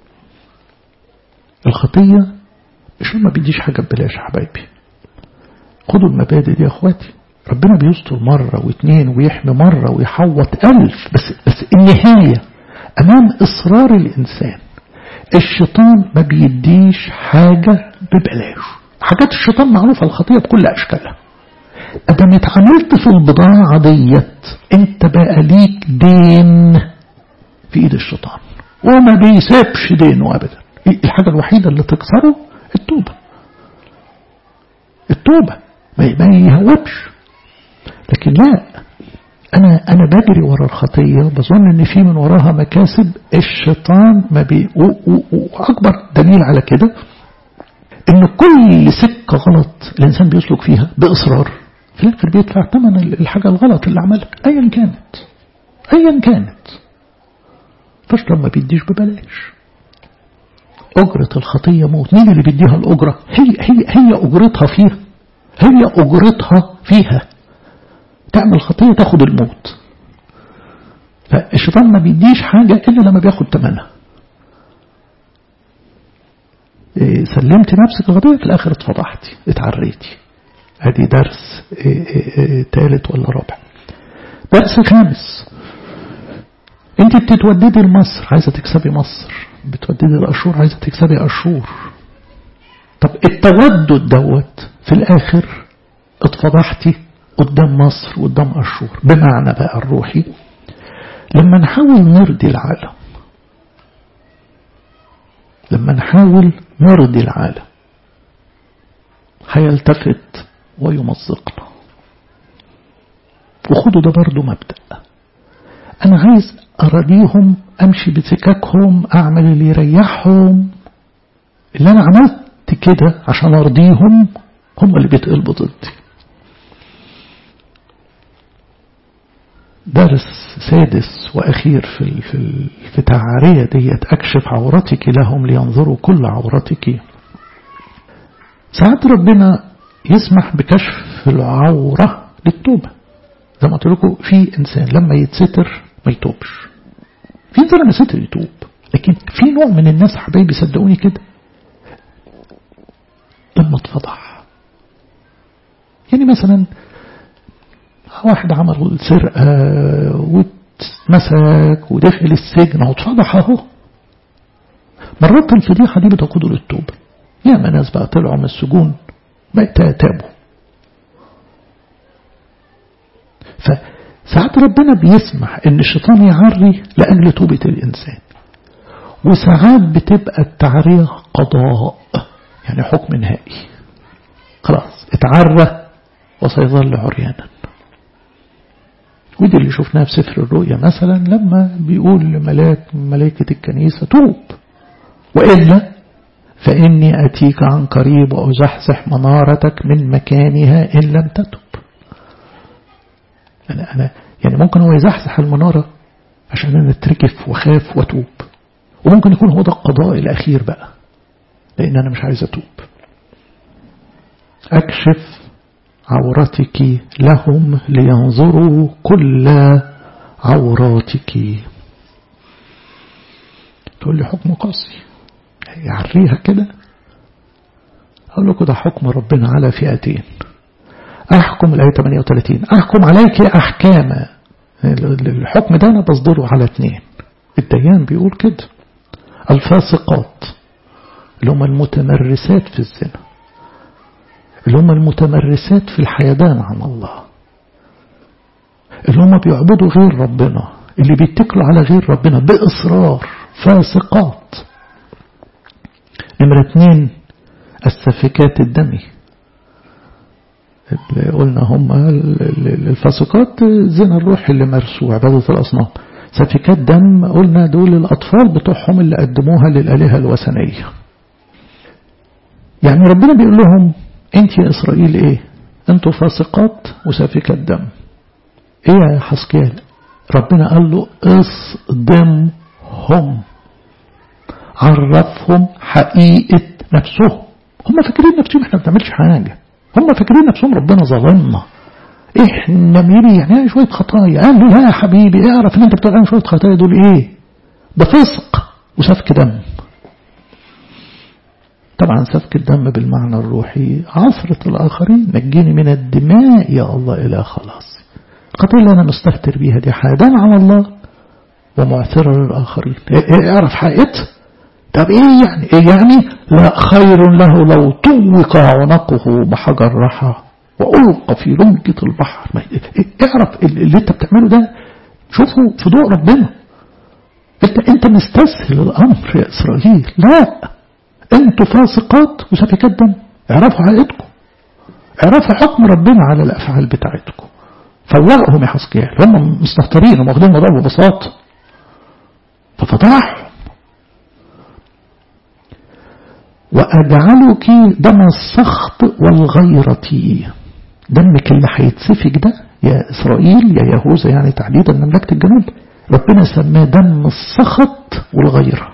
Speaker 1: الخطية مش ما بيديش حاجة ببلاش يا حبايبي خدوا المبادئ دي يا اخواتي ربنا بيستر مرة واثنين ويحمي مرة ويحوط ألف بس, بس النهاية أمام إصرار الإنسان الشيطان ما بيديش حاجة ببلاش حاجات الشيطان معروفة الخطية بكل أشكالها أدام اتعاملت في البضاعة ديت انت بقى ليك دين في ايد الشيطان وما بيسيبش دينه أبدا الحاجة الوحيدة اللي تكسره التوبة التوبة ما يهوبش لكن لا أنا أنا بجري ورا الخطية بظن إن في من وراها مكاسب الشيطان ما بي وأكبر دليل على كده إن كل سكة غلط الإنسان بيسلك فيها بإصرار في الآخر بيدفع ثمن الحاجة الغلط اللي عملها أيا كانت أيا كانت فالشيطان ما بيديش ببلاش أجرة الخطية موت مين اللي بيديها الأجرة هي هي هي أجرتها فيها هي أجرتها فيها تعمل خطية تاخد الموت فالشيطان ما بيديش حاجة إلا لما بياخد ثمنها إيه سلمت نفسك الخطية في الآخر اتفضحتي اتعريتي ادي درس إيه إيه ثالث ولا رابع درس خامس انت بتتوددي لمصر عايزة تكسبي مصر بتوددي الأشور عايزة تكسبي أشور طب التودد دوت في الآخر اتفضحتي قدام مصر قدام أشور بمعنى بقى الروحي لما نحاول نرضي العالم لما نحاول نرضي العالم هيلتفت ويمزقنا وخدوا ده برضو مبدأ أنا عايز أراضيهم أمشي بسكاكهم أعمل اللي يريحهم اللي أنا عملت كده عشان أرضيهم هم اللي بيتقلبوا ضدي درس سادس وأخير في في في التعارية ديت أكشف عورتك لهم لينظروا كل عورتك ساعات ربنا يسمح بكشف العورة للتوبة زي ما قلت لكم في إنسان لما يتستر ما يتوبش في إنسان لما يتستر يتوب لكن في نوع من الناس حبايبي صدقوني كده لما اتفضح يعني مثلا واحد عمل سرقة واتمسك ودخل السجن واتفضح اهو مرات الفضيحة دي بتقوده للتوبة ياما ناس بقى طلعوا من السجون بقى تابوا فساعات ربنا بيسمح ان الشيطان يعري لأجل توبة الإنسان وساعات بتبقى التعرية قضاء يعني حكم نهائي خلاص اتعرى وسيظل عريانا ودي اللي شفناها في سفر الرؤيا مثلا لما بيقول لملاك ملائكة الكنيسة توب وإلا فإني أتيك عن قريب وأزحزح منارتك من مكانها إن لم تتب أنا, أنا يعني ممكن هو يزحزح المنارة عشان أنا اتركف وخاف واتوب وممكن يكون هو ده القضاء الأخير بقى لأن أنا مش عايز أتوب أكشف عورتك لهم لينظروا كل عوراتك تقول لي حكم قاسي يعريها كده أقول لكم ده حكم ربنا على فئتين أحكم الآية 38 أحكم عليك أحكاما الحكم ده أنا بصدره على اثنين الديان بيقول كده الفاسقات اللي هم المتمرسات في الزنا اللي هم المتمرسات في الحيدان عن الله اللي هم بيعبدوا غير ربنا اللي بيتكلوا على غير ربنا بإصرار فاسقات نمرة اتنين السفكات الدمي اللي قلنا هم الفاسقات زنا الروح اللي مرسوع عبادة الأصنام سفكات دم قلنا دول الأطفال بتوعهم اللي قدموها للآلهة الوثنية يعني ربنا بيقول لهم انت يا إسرائيل ايه انتوا فاسقات وسافكات دم ايه يا حسكيال ربنا قال له اصدمهم عرفهم حقيقة نفسهم هم فاكرين نفسهم احنا ما بنعملش حاجة هم فاكرين نفسهم ربنا ظلمنا احنا ميري يعني شوية خطايا قال له لا يا حبيبي اعرف ان انت بتعمل شوية خطايا دول ايه ده فسق وسفك دم طبعا سفك الدم بالمعنى الروحي عصرة الآخرين نجيني من الدماء يا الله إلى خلاص القضية اللي أنا مستهتر بيها دي حادان على الله ومعثرة للآخرين اعرف حقيقتها طب ايه يعني ايه يعني لا خير له لو طوق عنقه بحجر رحى وألقى في لمجة البحر اعرف اللي انت بتعمله ده شوفه في ضوء ربنا انت انت مستسهل الامر يا اسرائيل لا انتوا فاسقات وسفكات دم اعرفوا حقيقتكم اعرفوا حكم ربنا على الافعال بتاعتكم فوقهم يا حسكيال هم مستهترين هم واخدين الموضوع ببساطه ففضحهم وأجعلك دم السخط والغيرة دمك اللي هيتسفك ده يا إسرائيل يا يهوذا يعني تحديدا مملكة الجنوب ربنا سماه دم السخط والغيرة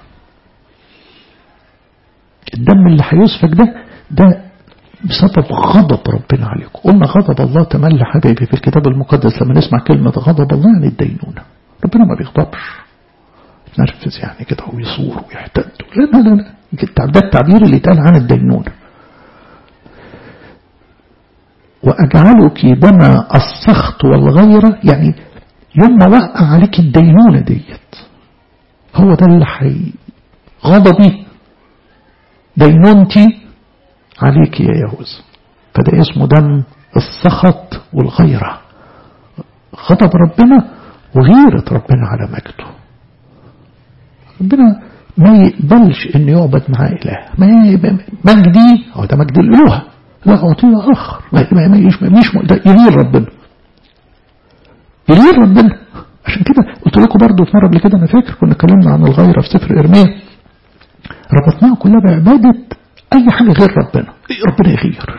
Speaker 1: الدم اللي هيسفك ده ده بسبب غضب ربنا عليكم قلنا غضب الله تملى حبايبي في الكتاب المقدس لما نسمع كلمة غضب الله يعني الدينونة ربنا ما بيغضبش يتنرفز يعني كده ويصور ويحتد لا لا لا ده التعبير اللي اتقال عن الدينونة وأجعلك دم السخط والغيرة يعني يوم ما وقع عليك الدينونة ديت هو ده اللي حي غضبي دينونتي عليك يا يهوذا فده اسمه دم السخط والغيرة غضب ربنا وغيرة ربنا على مجده ربنا ما يقبلش ان يعبد معاه اله ما مجدي هو ده مجد الالوهه وأعطيه آخر ما مش ده يميل ربنا يميل ربنا عشان كده قلت لكم برضه في مرة قبل كده أنا فاكر كنا اتكلمنا عن الغيرة في سفر إرميا ربطناها كلها بعبادة أي حاجة غير ربنا ربنا يغير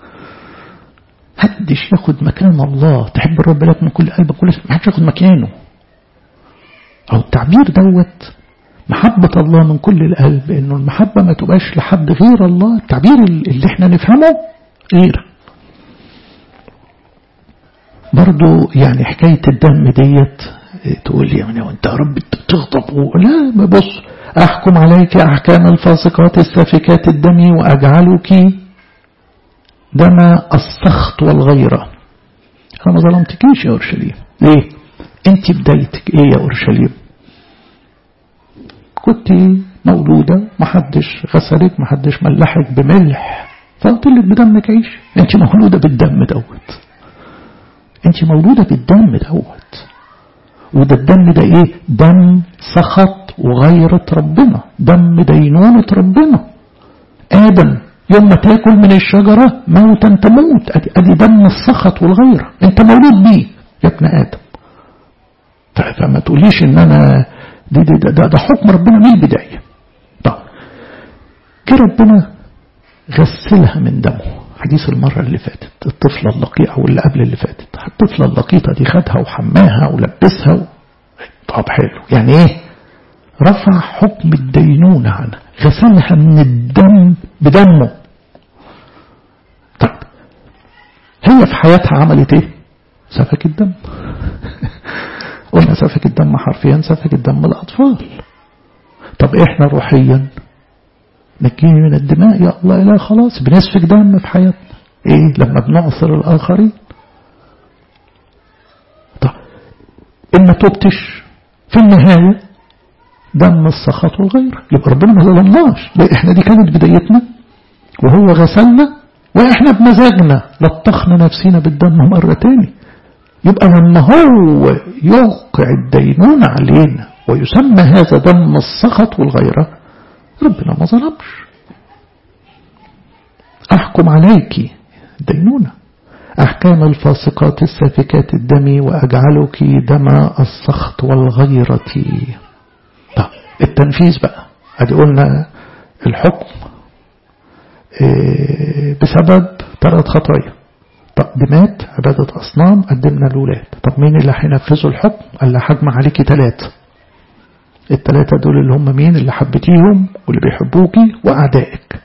Speaker 1: محدش ياخد مكان الله تحب الرب لك من كل قلبك كل ما حدش ياخد مكانه أو التعبير دوت محبة الله من كل القلب إنه المحبة ما تبقاش لحد غير الله التعبير اللي احنا نفهمه غير برضو يعني حكاية الدم ديت تقول لي يعني وانت يا رب تغضب لا بص أحكم عليك أحكام الفاسقات السافكات الدم وأجعلك دم السخط والغيرة أنا ما ظلمتكيش يا أورشليم ليه أنت بدايتك إيه يا أورشليم كنت مولودة محدش غسلك محدش ملحك بملح فقلت لك بدمك عيش أنت مولودة بالدم دوت أنت مولودة بالدم دوت وده الدم ده إيه دم سخط وغيرة ربنا دم دينونة ربنا آدم يوم ما تاكل من الشجرة موتا تموت ادي, أدي دم السخط والغيرة انت مولود بيه يا ابن آدم فما تقوليش ان انا دي دي ده, ده, ده حكم ربنا من البداية طب جه ربنا غسلها من دمه حديث المرة اللي فاتت الطفلة اللقيطة أو اللي قبل اللي فاتت الطفلة اللقيطة دي خدها وحماها ولبسها و... طب حلو يعني ايه رفع حكم الدينونة عنها غسلها من الدم بدمه طيب هي في حياتها عملت ايه سفك الدم قلنا سفك الدم حرفيا سفك الدم الأطفال طب احنا روحيا نجيني من الدماء يا الله لا خلاص بنسفك دم في حياتنا ايه لما بنعصر الآخرين طب إن ما تبتش في النهاية دم السخط والغير يبقى ربنا ما ظلمناش احنا دي كانت بدايتنا وهو غسلنا واحنا بمزاجنا لطخنا نفسينا بالدم مرة تاني يبقى لما هو يوقع الدينون علينا ويسمى هذا دم السخط والغيرة ربنا ما ظلمش أحكم عليك دينونة أحكام الفاسقات السافكات الدم وأجعلك دم السخط والغيرة طب التنفيذ بقى ادي قلنا الحكم بسبب ثلاث خطايا تقديمات عبادة أصنام قدمنا الولاد طب مين اللي هينفذوا الحكم قال لي حجم عليكي ثلاثة الثلاثة دول اللي هم مين اللي حبتيهم واللي بيحبوكي وأعدائك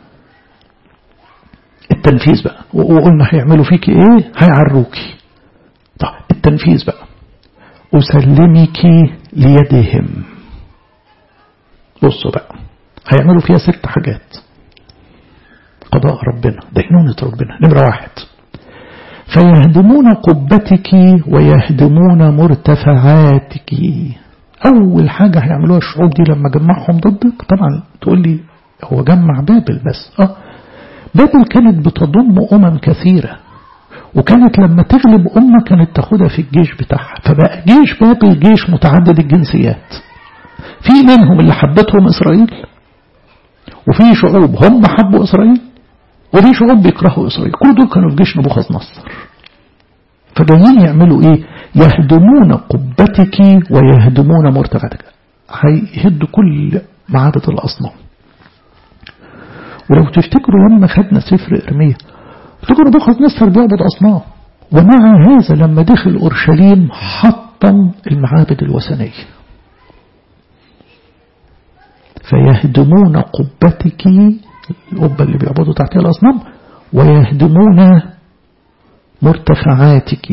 Speaker 1: التنفيذ بقى وقلنا هيعملوا فيكي ايه هيعروكي طب التنفيذ بقى أسلمك ليدهم بصوا بقى هيعملوا فيها ست حاجات قضاء ربنا دينونة ربنا نمرة واحد فيهدمون قبتك ويهدمون مرتفعاتك أول حاجة هيعملوها الشعوب دي لما جمعهم ضدك طبعا تقول لي هو جمع بابل بس آه بابل كانت بتضم أمم كثيرة وكانت لما تغلب أمة كانت تاخدها في الجيش بتاعها فبقى جيش بابل جيش متعدد الجنسيات في منهم اللي حبتهم إسرائيل وفي شعوب هم حبوا إسرائيل وفي شعوب بيكرهوا إسرائيل كل دول كانوا في جيش نبوخذ نصر فجايين يعملوا إيه يهدمون قبتك ويهدمون مرتفعتك هيهدوا كل معابد الأصنام ولو تفتكروا لما خدنا سفر إرميا افتكروا نبوخذ نصر بيعبد أصنام ومع هذا لما دخل أورشليم حطم المعابد الوثنية فيهدمون قبتك القبة اللي بيعبدوا تحتها الأصنام ويهدمون مرتفعاتك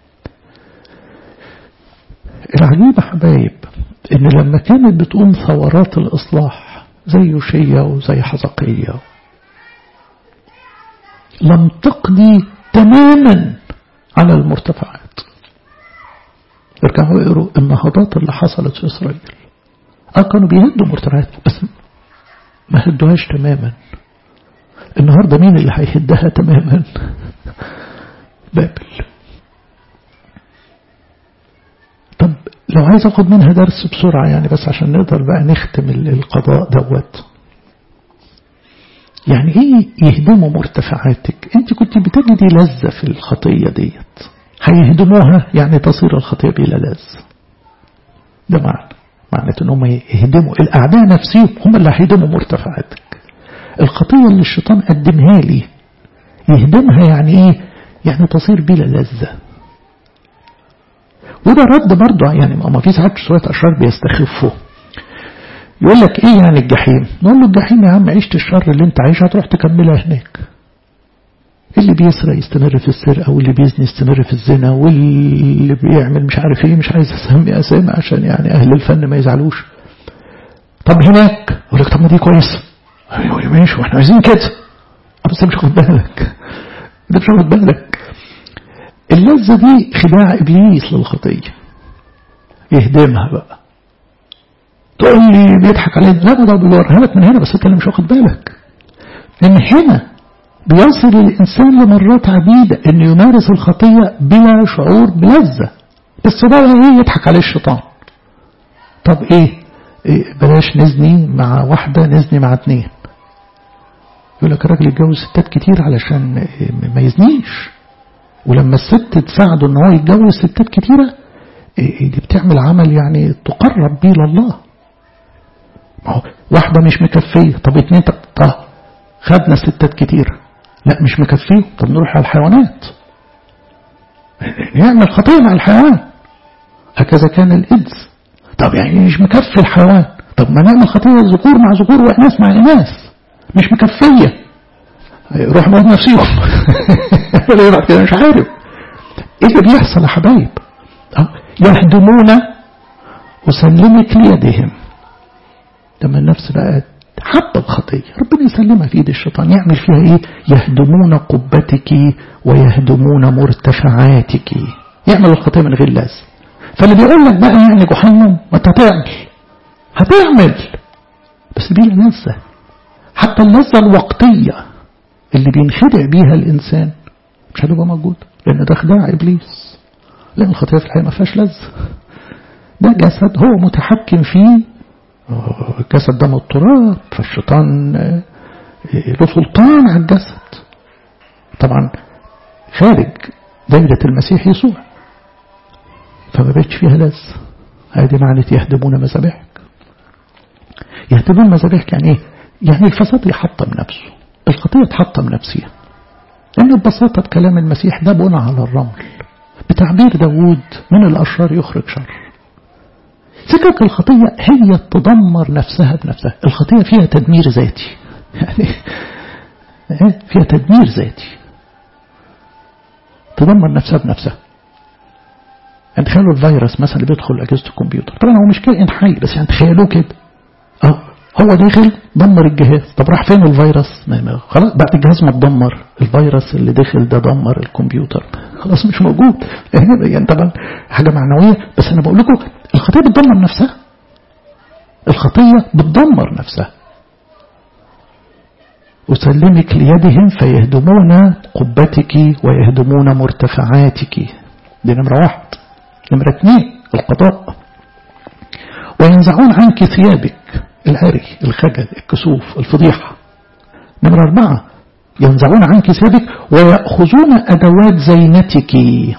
Speaker 1: العجيب حبايب ان لما كانت بتقوم ثورات الإصلاح زي يوشيا وزي حزقية لم تقضي تماما على المرتفعات ارجعوا اقروا النهضات اللي حصلت في إسرائيل اه كانوا بيهدوا مرتفعات بس ما هدوهاش تماما النهاردة مين اللي هيهدها تماما بابل طب لو عايز اخد منها درس بسرعة يعني بس عشان نقدر بقى نختم القضاء دوت يعني ايه يهدموا مرتفعاتك انت كنت بتجدي لذة في الخطية ديت هيهدموها يعني تصير الخطية بلا لذة ده معنى معنى انهم يهدموا الاعداء نفسهم هم اللي هيهدموا مرتفعاتك الخطية اللي الشيطان قدمها لي يهدمها يعني ايه يعني تصير بلا لذة وده رد برضه يعني ما في ساعات شوية أشرار بيستخفوا يقول لك ايه يعني الجحيم نقول له الجحيم يا عم عيشة الشر اللي انت عايشها هتروح تكملها هناك اللي بيسرق يستمر في السرقة واللي بيزني يستمر في الزنا واللي بيعمل مش عارف ايه مش عايز اسمي اسامي عشان يعني اهل الفن ما يزعلوش طب هناك يقول لك طب ما دي كويس ايوه ماشي واحنا عايزين كده بس مش واخد بالك ده مش واخد بالك اللذة دي خداع ابليس للخطية يهدمها بقى تقول لي بيضحك علينا لا ده بيوريها لك من هنا بس انت اللي مش واخد بالك لان هنا بيصل الإنسان لمرات عديدة أن يمارس الخطية بلا شعور بلذة بس بقى إيه يضحك عليه الشيطان طب إيه, إيه بلاش نزني مع واحدة نزني مع اتنين يقول لك الراجل يتجوز ستات كتير علشان ما يزنيش ولما الست تساعده ان هو يتجوز ستات كتيرة دي بتعمل عمل يعني تقرب بيه لله ما هو واحدة مش مكفية طب اتنين طب خدنا ستات كتيرة لا مش مكفيه طب نروح على الحيوانات نعمل خطية مع الحيوان هكذا كان الإدز طب يعني مش مكفي الحيوان طب ما نعمل خطية ذكور مع ذكور وإناث مع إناث مش مكفية روح موت نفسيهم مش عارف ايه اللي بيحصل يا حبايب يهدمون وسلمك ليدهم لما النفس بقت حتى الخطية ربنا يسلمها في ايد الشيطان يعمل فيها ايه يهدمون قبتك ويهدمون مرتفعاتك يعمل الخطية من غير لازم فاللي بيقول لك بقى يعني جهنم ما انت هتعمل هتعمل بس دي لذة حتى اللذة الوقتية اللي بينخدع بيها الإنسان مش هتبقى موجود لأن ده خداع إبليس لأن الخطية في الحقيقة ما فيهاش لذة ده جسد هو متحكم فيه الجسد ده من التراب فالشيطان له سلطان على الجسد طبعا خارج دائرة المسيح يسوع فما بقتش فيها لذة هذه معنى يهدمون مذابحك يهدمون مذابحك يعني ايه يعني الفساد يحطم نفسه الخطية تحطم نفسها لأن ببساطة كلام المسيح ده بنى على الرمل بتعبير داوود من الأشرار يخرج شر سكك الخطية هي تدمر نفسها بنفسها الخطية فيها تدمير ذاتي يعني فيها تدمير ذاتي تدمر نفسها بنفسها يعني تخيلوا الفيروس مثلا اللي بيدخل أجهزة الكمبيوتر طبعا هو مش كائن حي بس يعني تخيلوه كده اه هو داخل دمر الجهاز طب راح فين الفيروس خلاص بعد الجهاز ما اتدمر الفيروس اللي داخل ده دمر الكمبيوتر خلاص مش موجود يعني طبعا حاجة معنوية بس أنا بقول لكم الخطية بتدمر نفسها الخطية بتدمر نفسها أسلمك ليدهم فيهدمون قبتك ويهدمون مرتفعاتك دي نمرة واحد نمرة اثنين القضاء وينزعون عنك ثيابك العري الخجل الكسوف الفضيحة نمرة أربعة ينزعون عنك ثيابك ويأخذون أدوات زينتك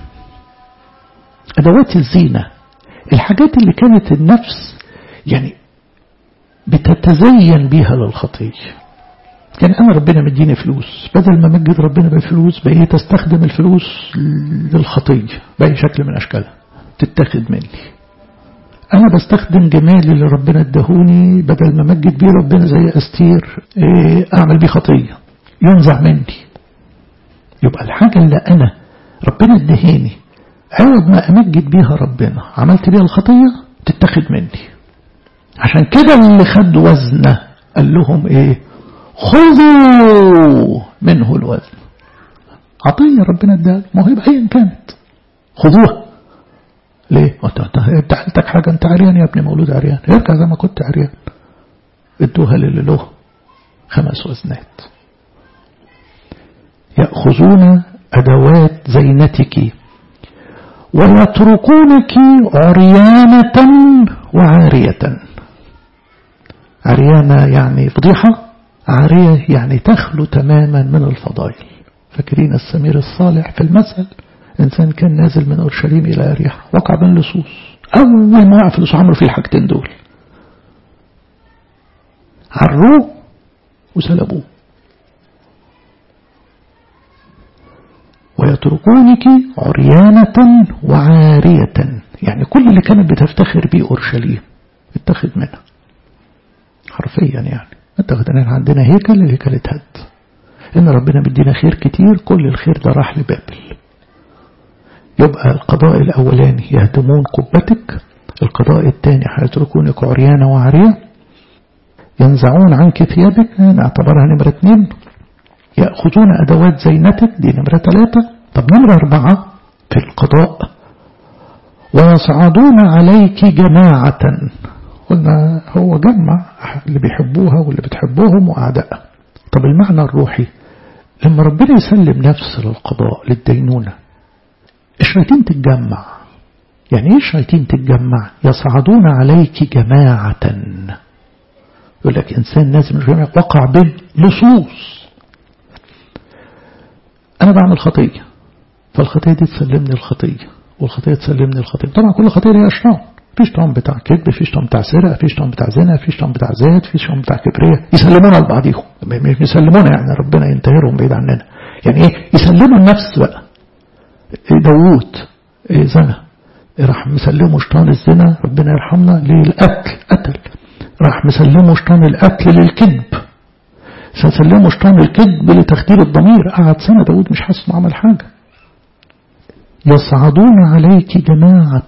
Speaker 1: أدوات الزينة الحاجات اللي كانت النفس يعني بتتزين بيها للخطية يعني أنا ربنا مديني فلوس بدل ما مجد ربنا بالفلوس بقيت استخدم الفلوس للخطية بأي شكل من أشكالها تتاخد مني أنا بستخدم جمالي اللي ربنا ادهوني بدل ما مجد بيه ربنا زي أستير إيه أعمل بيه خطية ينزع مني يبقى الحاجة اللي أنا ربنا ادهاني عوض ما أمجد بيها ربنا عملت بيها الخطية تتاخد مني عشان كده اللي خد وزنه قال لهم ايه خذوا منه الوزن عطية ربنا اداها موهبة ايا كانت خذوها ليه انت حالتك حاجة انت عريان يا ابني مولود عريان ارجع زي ما كنت عريان ادوها للي له خمس وزنات يأخذون أدوات زينتك ويتركونك عريانة وعارية عريانة يعني فضيحة عارية يعني تخلو تماما من الفضائل فاكرين السمير الصالح في المثل إنسان كان نازل من أورشليم إلى أريحة وقع بين لصوص أول ما وقع في اللصوص عملوا فيه الحاجتين دول عروه وسلبوه ويتركونك عريانة وعارية يعني كل اللي كانت بتفتخر به أورشليم اتخذ منها حرفيا يعني اتخذ ان عندنا هيكل الهيكل اتهد ان ربنا مدينا خير كتير كل الخير ده راح لبابل يبقى القضاء الاولاني يهدمون قبتك القضاء الثاني هيتركونك عريانة وعارية ينزعون عنك ثيابك نعتبرها نمرة اثنين يأخذون أدوات زينتك دي نمرة ثلاثة طب نمرة أربعة في القضاء ويصعدون عليك جماعة قلنا هو جمع اللي بيحبوها واللي بتحبوهم وأعداء طب المعنى الروحي لما ربنا يسلم نفسه للقضاء للدينونة الشياطين تتجمع يعني ايه الشياطين تتجمع يصعدون عليك جماعة يقول لك إنسان نازل من الجماعة وقع باللصوص أنا بعمل خطية فالخطية دي تسلمني الخطية والخطية تسلمني الخطية طبعا كل خطية ليها شيطان في شيطان بتاع كذب في شيطان بتاع سرقة في شيطان بتاع زنا في شيطان بتاع زاد في شيطان بتاع كبرية يسلمونا لبعضيهم مش يسلمونا يعني ربنا ينتهرهم بعيد عننا يعني ايه يسلموا النفس بقى داوود إيه زنا راح مسلمه شيطان الزنا ربنا يرحمنا للقتل قتل راح مسلمه شيطان القتل للكذب سلمه شيطان الكذب لتخدير الضمير قعد سنة داود مش حاسس انه عمل حاجة يصعدون عليك جماعة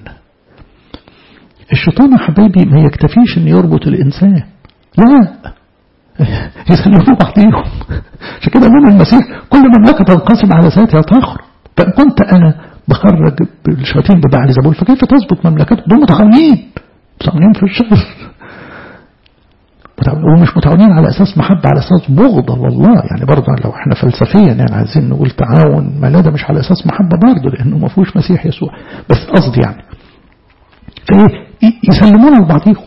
Speaker 1: الشيطان يا حبايبي ما يكتفيش ان يربط الانسان لا يسلموا بعضيهم عشان كده من المسيح كل مملكة تنقسم على ذاتها تخرج فإن كنت أنا بخرج الشياطين ببعل زبول فكيف تظبط مملكته دول متعاونين متعاونين في الشر ومش متعاونين على أساس محبة على أساس بغضة والله يعني برضه لو احنا فلسفيا يعني عايزين نقول تعاون ما لا ده مش على أساس محبة برضه لأنه ما فيهوش مسيح يسوع بس قصدي يعني فإيه يسلمون لبعضيهم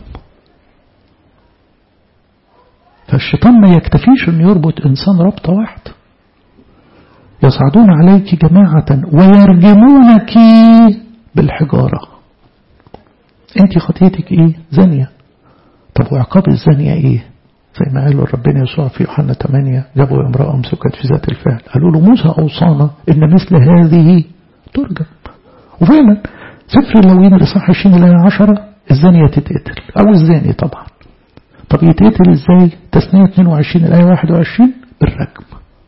Speaker 1: فالشيطان ما يكتفيش أن يربط إنسان ربطة واحدة يصعدون عليك جماعة ويرجمونك بالحجارة انت خطيتك ايه زانية طب وعقاب الزانية ايه زي ما قالوا ربنا يسوع في يوحنا 8 جابوا امرأة مسكت في ذات الفعل قالوا له موسى أوصانا إن مثل هذه ترجم وفعلا سفر اللوين لصح 20 إلى 10 الزانية تتقتل أو الزاني طبعا طب يتقتل ازاي تسنية 22 الآية 21 بالرجم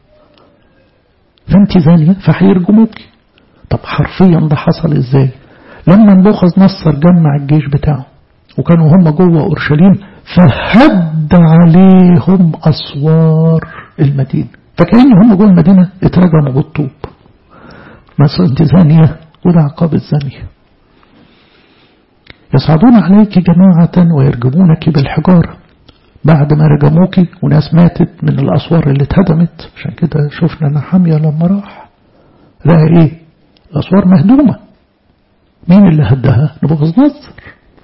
Speaker 1: فانت زانية فهيرجموك طب حرفيا ده حصل ازاي لما نبوخذ نصر جمع الجيش بتاعه وكانوا هم جوه أورشليم فهد عليهم أسوار المدينة فكأن هم جوه المدينة اترجموا بالطوب مثلا انت زانية وده عقاب الزانية يصعدون عليك جماعة ويرجمونك بالحجارة بعد ما رجموك وناس ماتت من الأسوار اللي اتهدمت عشان كده شفنا نحامية لما راح لقى ايه الأسوار مهدومة مين اللي هدها نبوخذ نصر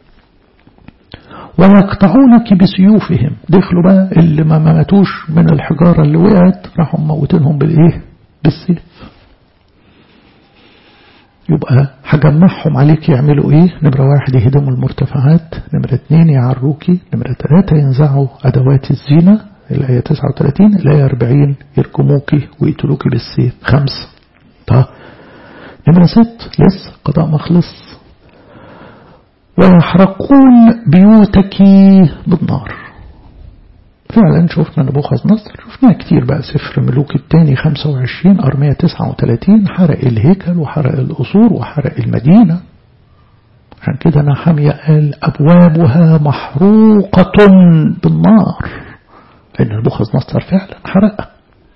Speaker 1: ويقطعونك بسيوفهم دخلوا بقى اللي ما ماتوش من الحجارة اللي وقعت راحوا موتينهم بالايه بالسيف يبقى هجمعهم عليك يعملوا ايه نمرة واحد يهدموا المرتفعات نمرة اتنين يعروكي نمرة ثلاثة ينزعوا أدوات الزينة الآية 39 الآية 40 يركموكي ويقتلوكي بالسيف خمسة طيب نمرة ست لسه قضاء مخلص ويحرقون بيوتك بالنار فعلا شفنا نبوخذ نصر شفناها كتير بقى سفر ملوك الثاني 25 أرمية 39 حرق الهيكل وحرق القصور وحرق المدينة عشان كده نحمية قال أبوابها محروقة بالنار لأن نبوخذ نصر فعلا حرقها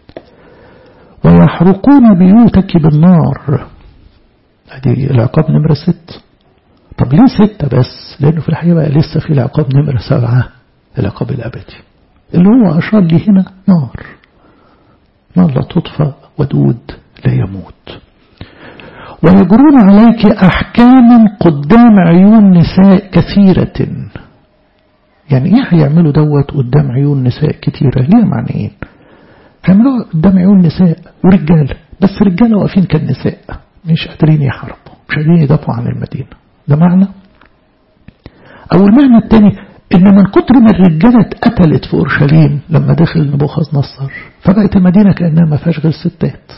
Speaker 1: ويحرقون بيوتك بالنار هذه العقاب نمرة ست طب ليه ستة بس لأنه في الحقيقة بقى لسه في العقاب نمرة سبعة العقاب الأبدي اللي هو أشار لي هنا نار نار لا تطفى ودود لا يموت ويجرون عليك أحكاما قدام عيون نساء كثيرة يعني ايه هيعملوا دوت قدام عيون نساء كتيرة ليه معنيين هيعملوها قدام عيون نساء ورجالة بس رجالة واقفين كالنساء مش قادرين يحاربوا مش قادرين يدافعوا عن المدينة ده معنى أو المعنى الثاني إن من كتر ما الرجالة اتقتلت في أورشليم لما دخل نبوخذ نصر فبقت المدينة كأنها ما فيهاش غير ستات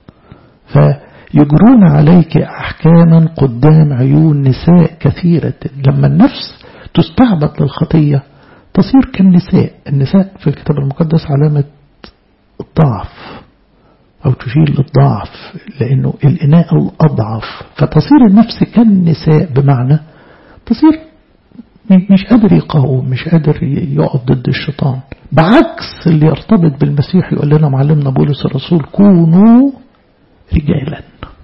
Speaker 1: فيجرون عليك أحكاما قدام عيون نساء كثيرة لما النفس تستعبد للخطية تصير كالنساء النساء في الكتاب المقدس علامة الضعف أو تشير للضعف لأنه الإناء الأضعف فتصير النفس كالنساء بمعنى تصير مش قادر يقاوم مش قادر يقف ضد الشيطان بعكس اللي يرتبط بالمسيح يقول لنا معلمنا بولس الرسول كونوا رجالا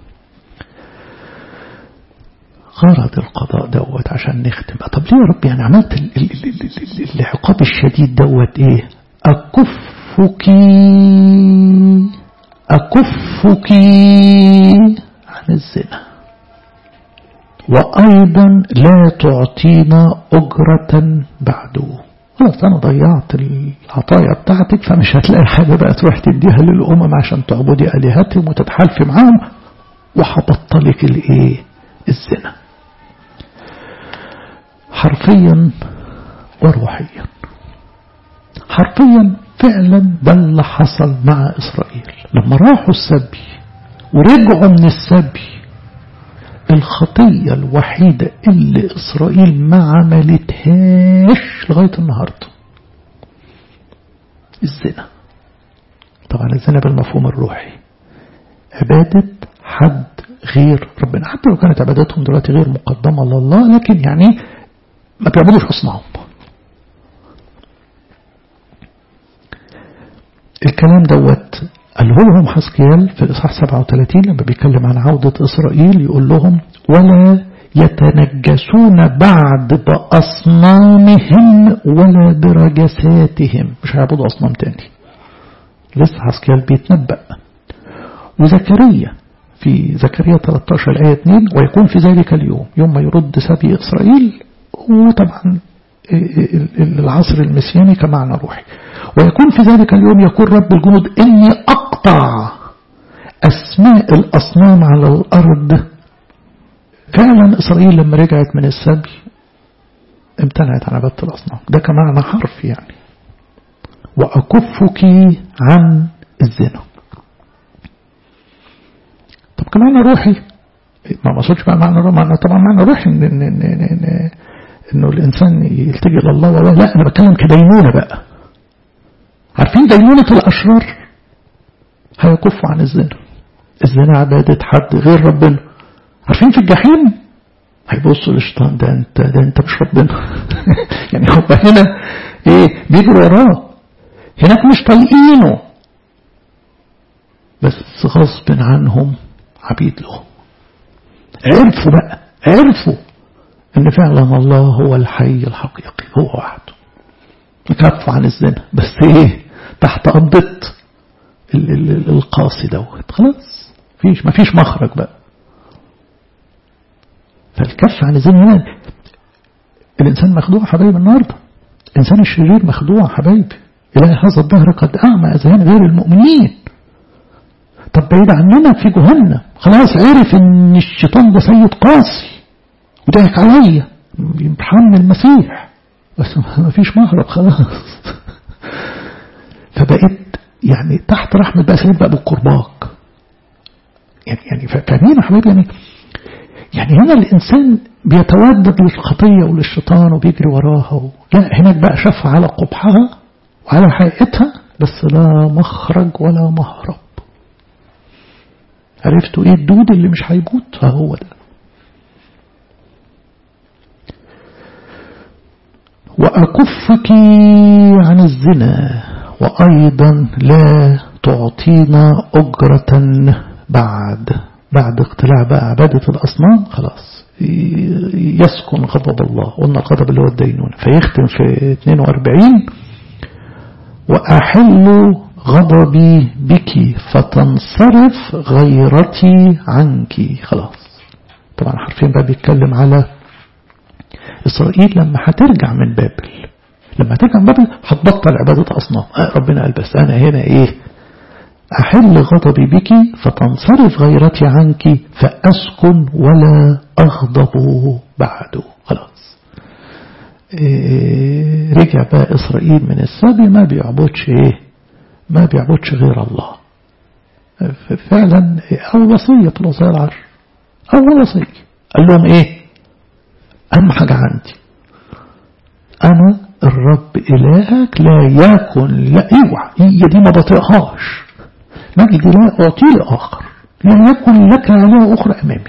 Speaker 1: غرض القضاء دوت عشان نختم طب ليه يا رب يعني عملت العقاب الشديد دوت ايه أكفك أكفك عن الزنا وأيضا لا تعطينا أجرة بعده خلاص أنا ضيعت العطايا بتاعتك فمش هتلاقي حاجة بقى تروح تديها للأمم عشان تعبدي آلهتهم وتتحالفي معاهم وهبطلك الإيه الزنا حرفيا وروحيا حرفيا فعلا ده اللي حصل مع إسرائيل لما راحوا السبي ورجعوا من السبي الخطية الوحيدة اللي إسرائيل ما عملتهاش لغاية النهاردة الزنا طبعا الزنا بالمفهوم الروحي عبادة حد غير ربنا حتى لو كانت عبادتهم دلوقتي غير مقدمة لله لكن يعني ما بيعبدوش أصنام الكلام دوت قاله لهم حسكيال في الإصحاح 37 لما بيتكلم عن عودة إسرائيل يقول لهم ولا يتنجسون بعد بأصنامهم ولا برجساتهم مش هيعبدوا أصنام تاني لسه حسكيال بيتنبأ وزكريا في زكريا 13 الآية 2 ويكون في ذلك اليوم يوم ما يرد سبي إسرائيل وطبعا العصر المسياني كمعنى روحي ويكون في ذلك اليوم يقول رب الجنود إني أقطع أسماء الأصنام على الأرض فعلا إسرائيل لما رجعت من السبي امتنعت عن عبادة الأصنام ده كمعنى حرف يعني وأكفك عن الزنا طب كمعنى روحي ما مقصودش بقى معنى روحي طبعا معنى روحي إن, إن, إن, إن انه الانسان يلتجئ الى الله ولا لا انا بتكلم كدينونه بقى عارفين دينونه الاشرار هيكفوا عن الزنا الزنا عباده حد غير ربنا عارفين في الجحيم هيبصوا للشيطان ده انت ده انت مش ربنا يعني هو هنا ايه بيجروا وراه هناك مش طايقينه بس غصب عنهم عبيد له عرفوا بقى عرفوا ان فعلا الله هو الحي الحقيقي هو وحده كفوا عن الزنا بس ايه تحت قبضة القاسي دوت خلاص فيش ما فيش مخرج بقى فالكف عن الزنا هنا الإنسان مخدوع حبايب النهاردة الإنسان الشرير مخدوع حبايبي إلى هذا الظهر قد أعمى أذهان غير المؤمنين طب بعيد عننا في جهنم خلاص عرف ان الشيطان ده سيد قاسي وضحك عليا بيمحن المسيح بس ما فيش مهرب خلاص فبقيت يعني تحت رحمة بقى سيد بقى بالقرباك يعني يعني فاهمين يا حبايبي يعني يعني هنا الإنسان بيتودد للخطية وللشيطان وبيجري وراها و... لا هناك بقى شاف على قبحها وعلى حقيقتها بس لا مخرج ولا مهرب عرفتوا ايه الدود اللي مش هيموت هو ده وأكفك عن الزنا وأيضا لا تعطينا أجرة بعد بعد اقتلاع بقى عبادة الأصنام خلاص يسكن غضب الله قلنا الغضب اللي هو الدينون فيختم في 42 وأحل غضبي بك فتنصرف غيرتي عنك خلاص طبعا حرفين بقى بيتكلم على إسرائيل لما هترجع من بابل لما ترجع من بابل هتبطل عبادة أصنام آه ربنا قال بس أنا هنا إيه أحل غضبي بك فتنصرف غيرتي عنك فأسكن ولا أغضب بعده خلاص إيه رجع بقى إسرائيل من السبي ما بيعبدش إيه ما بيعبدش غير الله فعلا أول وصية في الوصية العشر أول وصية قال لهم إيه أهم حاجة عندي أنا الرب إلهك لا يكن لا اوعى هي دي ما بطيقهاش مجدي لا أعطي لآخر لا يكن لك آلهة أخرى أمامي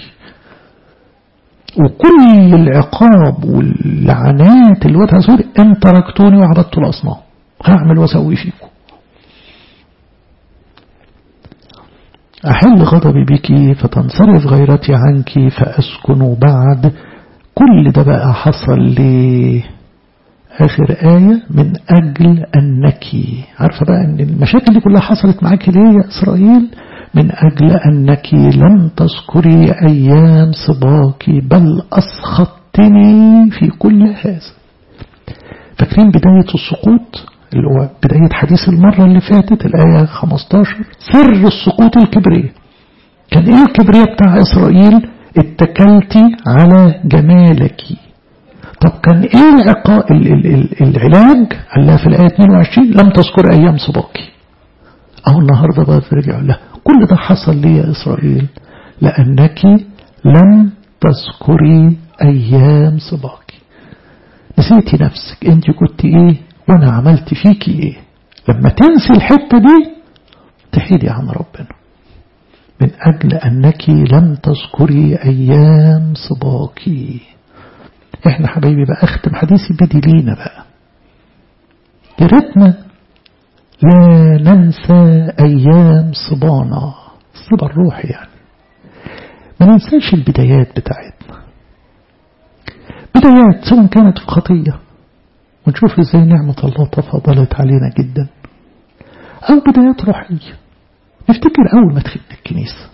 Speaker 1: وكل العقاب واللعنات اللي وتعزور إن تركتوني وعبدت الأصنام هعمل وأسوي فيكم أحل غضبي بك فتنصرف غيرتي عنك فأسكن بعد كل ده بقى حصل ليه آخر آية من أجل أنك عارفة بقى أن المشاكل دي كلها حصلت معاك ليه يا إسرائيل من أجل أنك لم تذكري أيام صباك بل أسخطتني في كل هذا فاكرين بداية السقوط اللي هو بداية حديث المرة اللي فاتت الآية 15 سر السقوط الكبرية كان إيه الكبرية بتاع إسرائيل اتكلتي على جمالك طب كان ايه العقا... ال... ال... ال... العلاج قال لها في الآية 22 لم تذكر أيام صباكي أهو النهاردة بقى رجعوا لها كل ده حصل لي يا إسرائيل لأنك لم تذكري أيام صباكي نسيتي نفسك أنت كنت إيه وأنا عملت فيكي إيه لما تنسي الحتة دي تحيدي عن ربنا من أجل أنك لم تذكري أيام صباكي احنا حبايبي بقى اختم حديثي بدي لينا بقى يا ريتنا لا ننسى ايام صبانا الصبا الروحي يعني ما ننساش البدايات بتاعتنا بدايات سواء كانت في خطية ونشوف ازاي نعمة الله تفضلت علينا جدا او بدايات روحية نفتكر اول ما دخلنا الكنيسة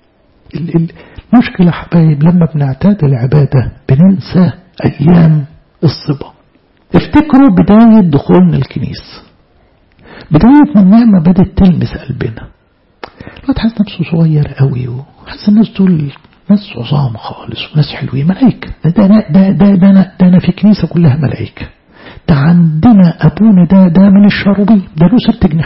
Speaker 1: المشكلة حبايب لما بنعتاد العبادة بننسى أيام الصبا افتكروا بداية دخولنا الكنيسة بداية ما النعمة بدأت تلمس قلبنا الواحد حاسس نفسه صغير قوي وحاسس الناس دول ناس عظام خالص وناس حلوين ملائكة ده ده ده ده ده أنا, ده أنا في كنيسة كلها ملائكة ده عندنا أبونا ده ده من الشروبين ده له ست جناح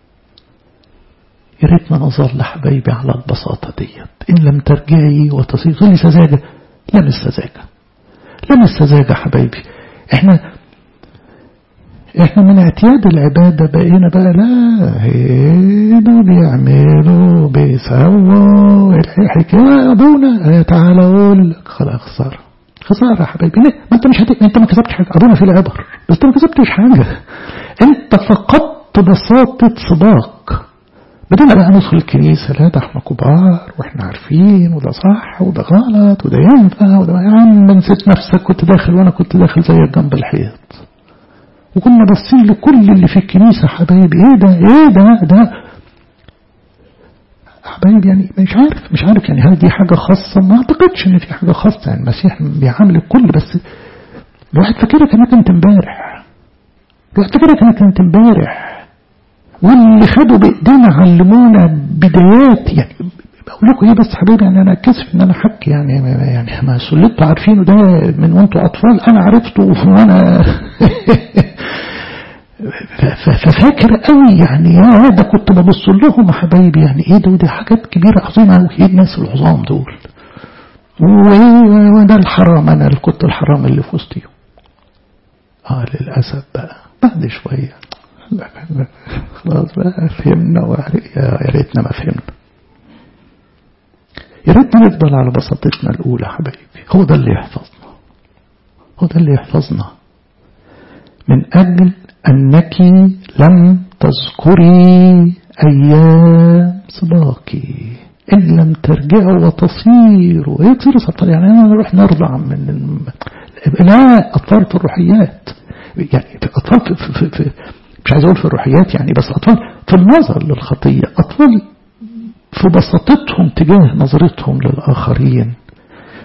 Speaker 1: يا ريتنا نظل حبايبي على البساطة ديت إن لم ترجعي وتصير غير سذاجة لا مش سذاجة لا مش سذاجة حبايبي احنا احنا من اعتياد العبادة بقينا بقى لا هنا بيعملوا بيسووا الحكاية ابونا تعالى اقول لك خلاص خسارة خسارة يا حبايبي ليه ما انت مش هت... انت ما كسبتش حاجة ابونا في العبر بس انت ما كسبتش حاجة انت فقدت بساطة صباك بدنا بقى ندخل الكنيسة لا ده احنا كبار واحنا عارفين وده صح وده غلط وده ينفع وده يا عم نسيت نفسك كنت داخل وانا كنت داخل زيك جنب الحيط وكنا باصين لكل اللي في الكنيسة حبايبي ايه ده ايه ده ده حبايبي يعني مش عارف مش عارف يعني هل دي حاجة خاصة ما اعتقدش ان في حاجة خاصة يعني المسيح بيعامل الكل بس الواحد فاكرك انك انت امبارح الواحد فاكرك انك انت امبارح واللي خدوا بايدينا علمونا بدايات يعني بقول لكم ايه بس حبيبي يعني انا كسف ان انا حكي يعني يعني ما سلطتوا عارفينه ده من وانتوا اطفال انا عرفته وانا ففاكر قوي يعني يا ده كنت ببص لهم يا حبايبي يعني ايه ده ودي حاجات كبيره عظيمه قوي ايه الناس العظام دول وده الحرام انا اللي كنت الحرام اللي في وسطيهم اه للاسف بقى بعد شويه لا لا خلاص بقى فهمنا يا ريتنا ما فهمنا يا ريتنا نفضل على بساطتنا الأولى حبايبي هو ده اللي يحفظنا هو ده اللي يحفظنا من أجل أنك لم تذكري أيام صباك إن لم ترجعوا وتصيروا إيه تصيروا سطر يعني أنا نروح نرضع من لا أطفال في الروحيات يعني أطفال في, في, في مش عايز أقول في الروحيات يعني بس أطفال في النظر للخطية أطفال في بساطتهم تجاه نظرتهم للآخرين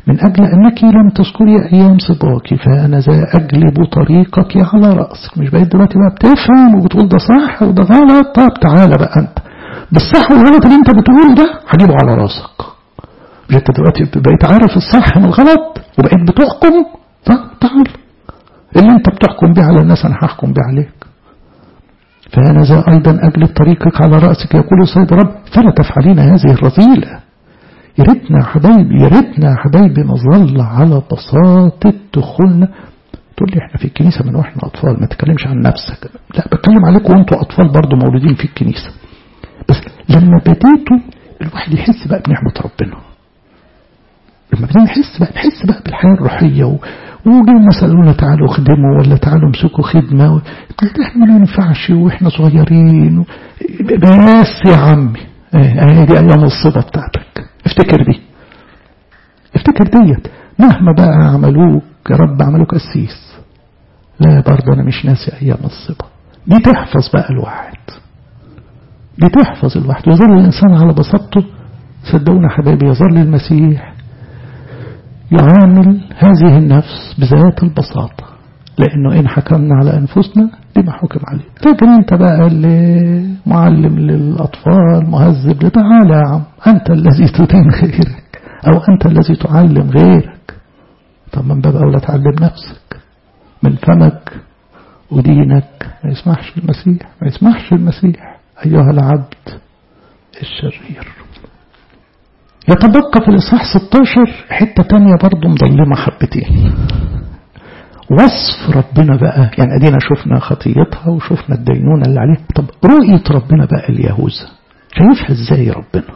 Speaker 1: من أجل أنك لم تذكري أيام صباك فأنا ذا أجلب طريقك على رأسك مش بقيت دلوقتي بقى بتفهم وبتقول ده صح وده غلط طب تعالى بقى أنت بالصح والغلط اللي أنت بتقوله ده هجيبه على راسك مش أنت دلوقتي بقيت عارف الصح من الغلط وبقيت بتحكم طب تعال اللي أنت بتحكم بيه على الناس أنا هحكم بيه عليك فأنا ذا أيضا أجلب طريقك على رأسك يقول السيد رب فلا تفعلين هذه الرذيلة يا ريتنا يا حبايبي يا ريتنا يا حبايبي نظل على بساطة دخولنا تقول لي احنا في الكنيسة من واحنا أطفال ما تتكلمش عن نفسك لا بتكلم عليكم وانتوا أطفال برضو مولودين في الكنيسة بس لما بديتوا الواحد يحس بقى بنعمة ربنا لما بدينا نحس بقى نحس بقى بالحياة الروحية و... وجاي مثلا تعالوا خدموا ولا تعالوا امسكوا خدمة و... احنا ما ينفعش واحنا صغيرين و... بس يا عمي اهي دي ايام الصبا بتاعتك افتكر دي افتكر ديت مهما بقى عملوك يا رب عملوك قسيس لا برضه انا مش ناسي ايام الصبا دي تحفظ بقى الواحد دي تحفظ الواحد ويظل الانسان على بساطته صدقونا حبايبي يظل المسيح يعامل هذه النفس بذات البساطة لأنه إن حكمنا على أنفسنا لما حكم عليه فاكر أنت بقى اللي معلم للأطفال مهذب تعالى يا عم أنت الذي تدين غيرك أو أنت الذي تعلم غيرك طب من باب أولى تعلم نفسك من فمك ودينك ما يسمحش المسيح ما يسمحش المسيح أيها العبد الشرير يتبقى في الإصحاح 16 حتة تانية برضو مظلمة حبتين وصف ربنا بقى يعني ادينا شفنا خطيتها وشفنا الدينونة اللي عليها طب رؤية ربنا بقى اليهوذا شايفها ازاي ربنا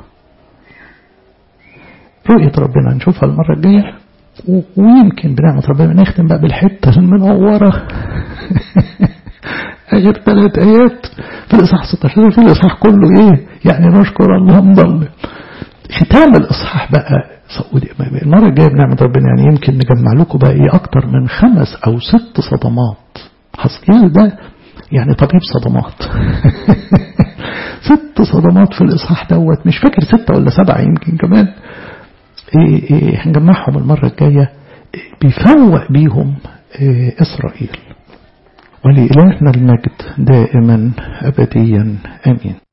Speaker 1: رؤية ربنا نشوفها المرة الجاية ويمكن بنعمة ربنا نختم بقى بالحتة المنورة آخر ثلاث آيات في الإصحاح 16 في الإصحاح كله إيه يعني نشكر الله مضلل ختام الإصحاح بقى المرة الجاية بنعمة ربنا يعني يمكن نجمع لكم بقى إيه أكتر من خمس أو ست صدمات حسكيال ده يعني طبيب صدمات ست صدمات في الإصحاح دوت مش فاكر ستة ولا سبعة يمكن كمان إيه إيه هنجمعهم المرة الجاية بيفوق بيهم إيه إسرائيل ولإلهنا المجد دائما أبديا آمين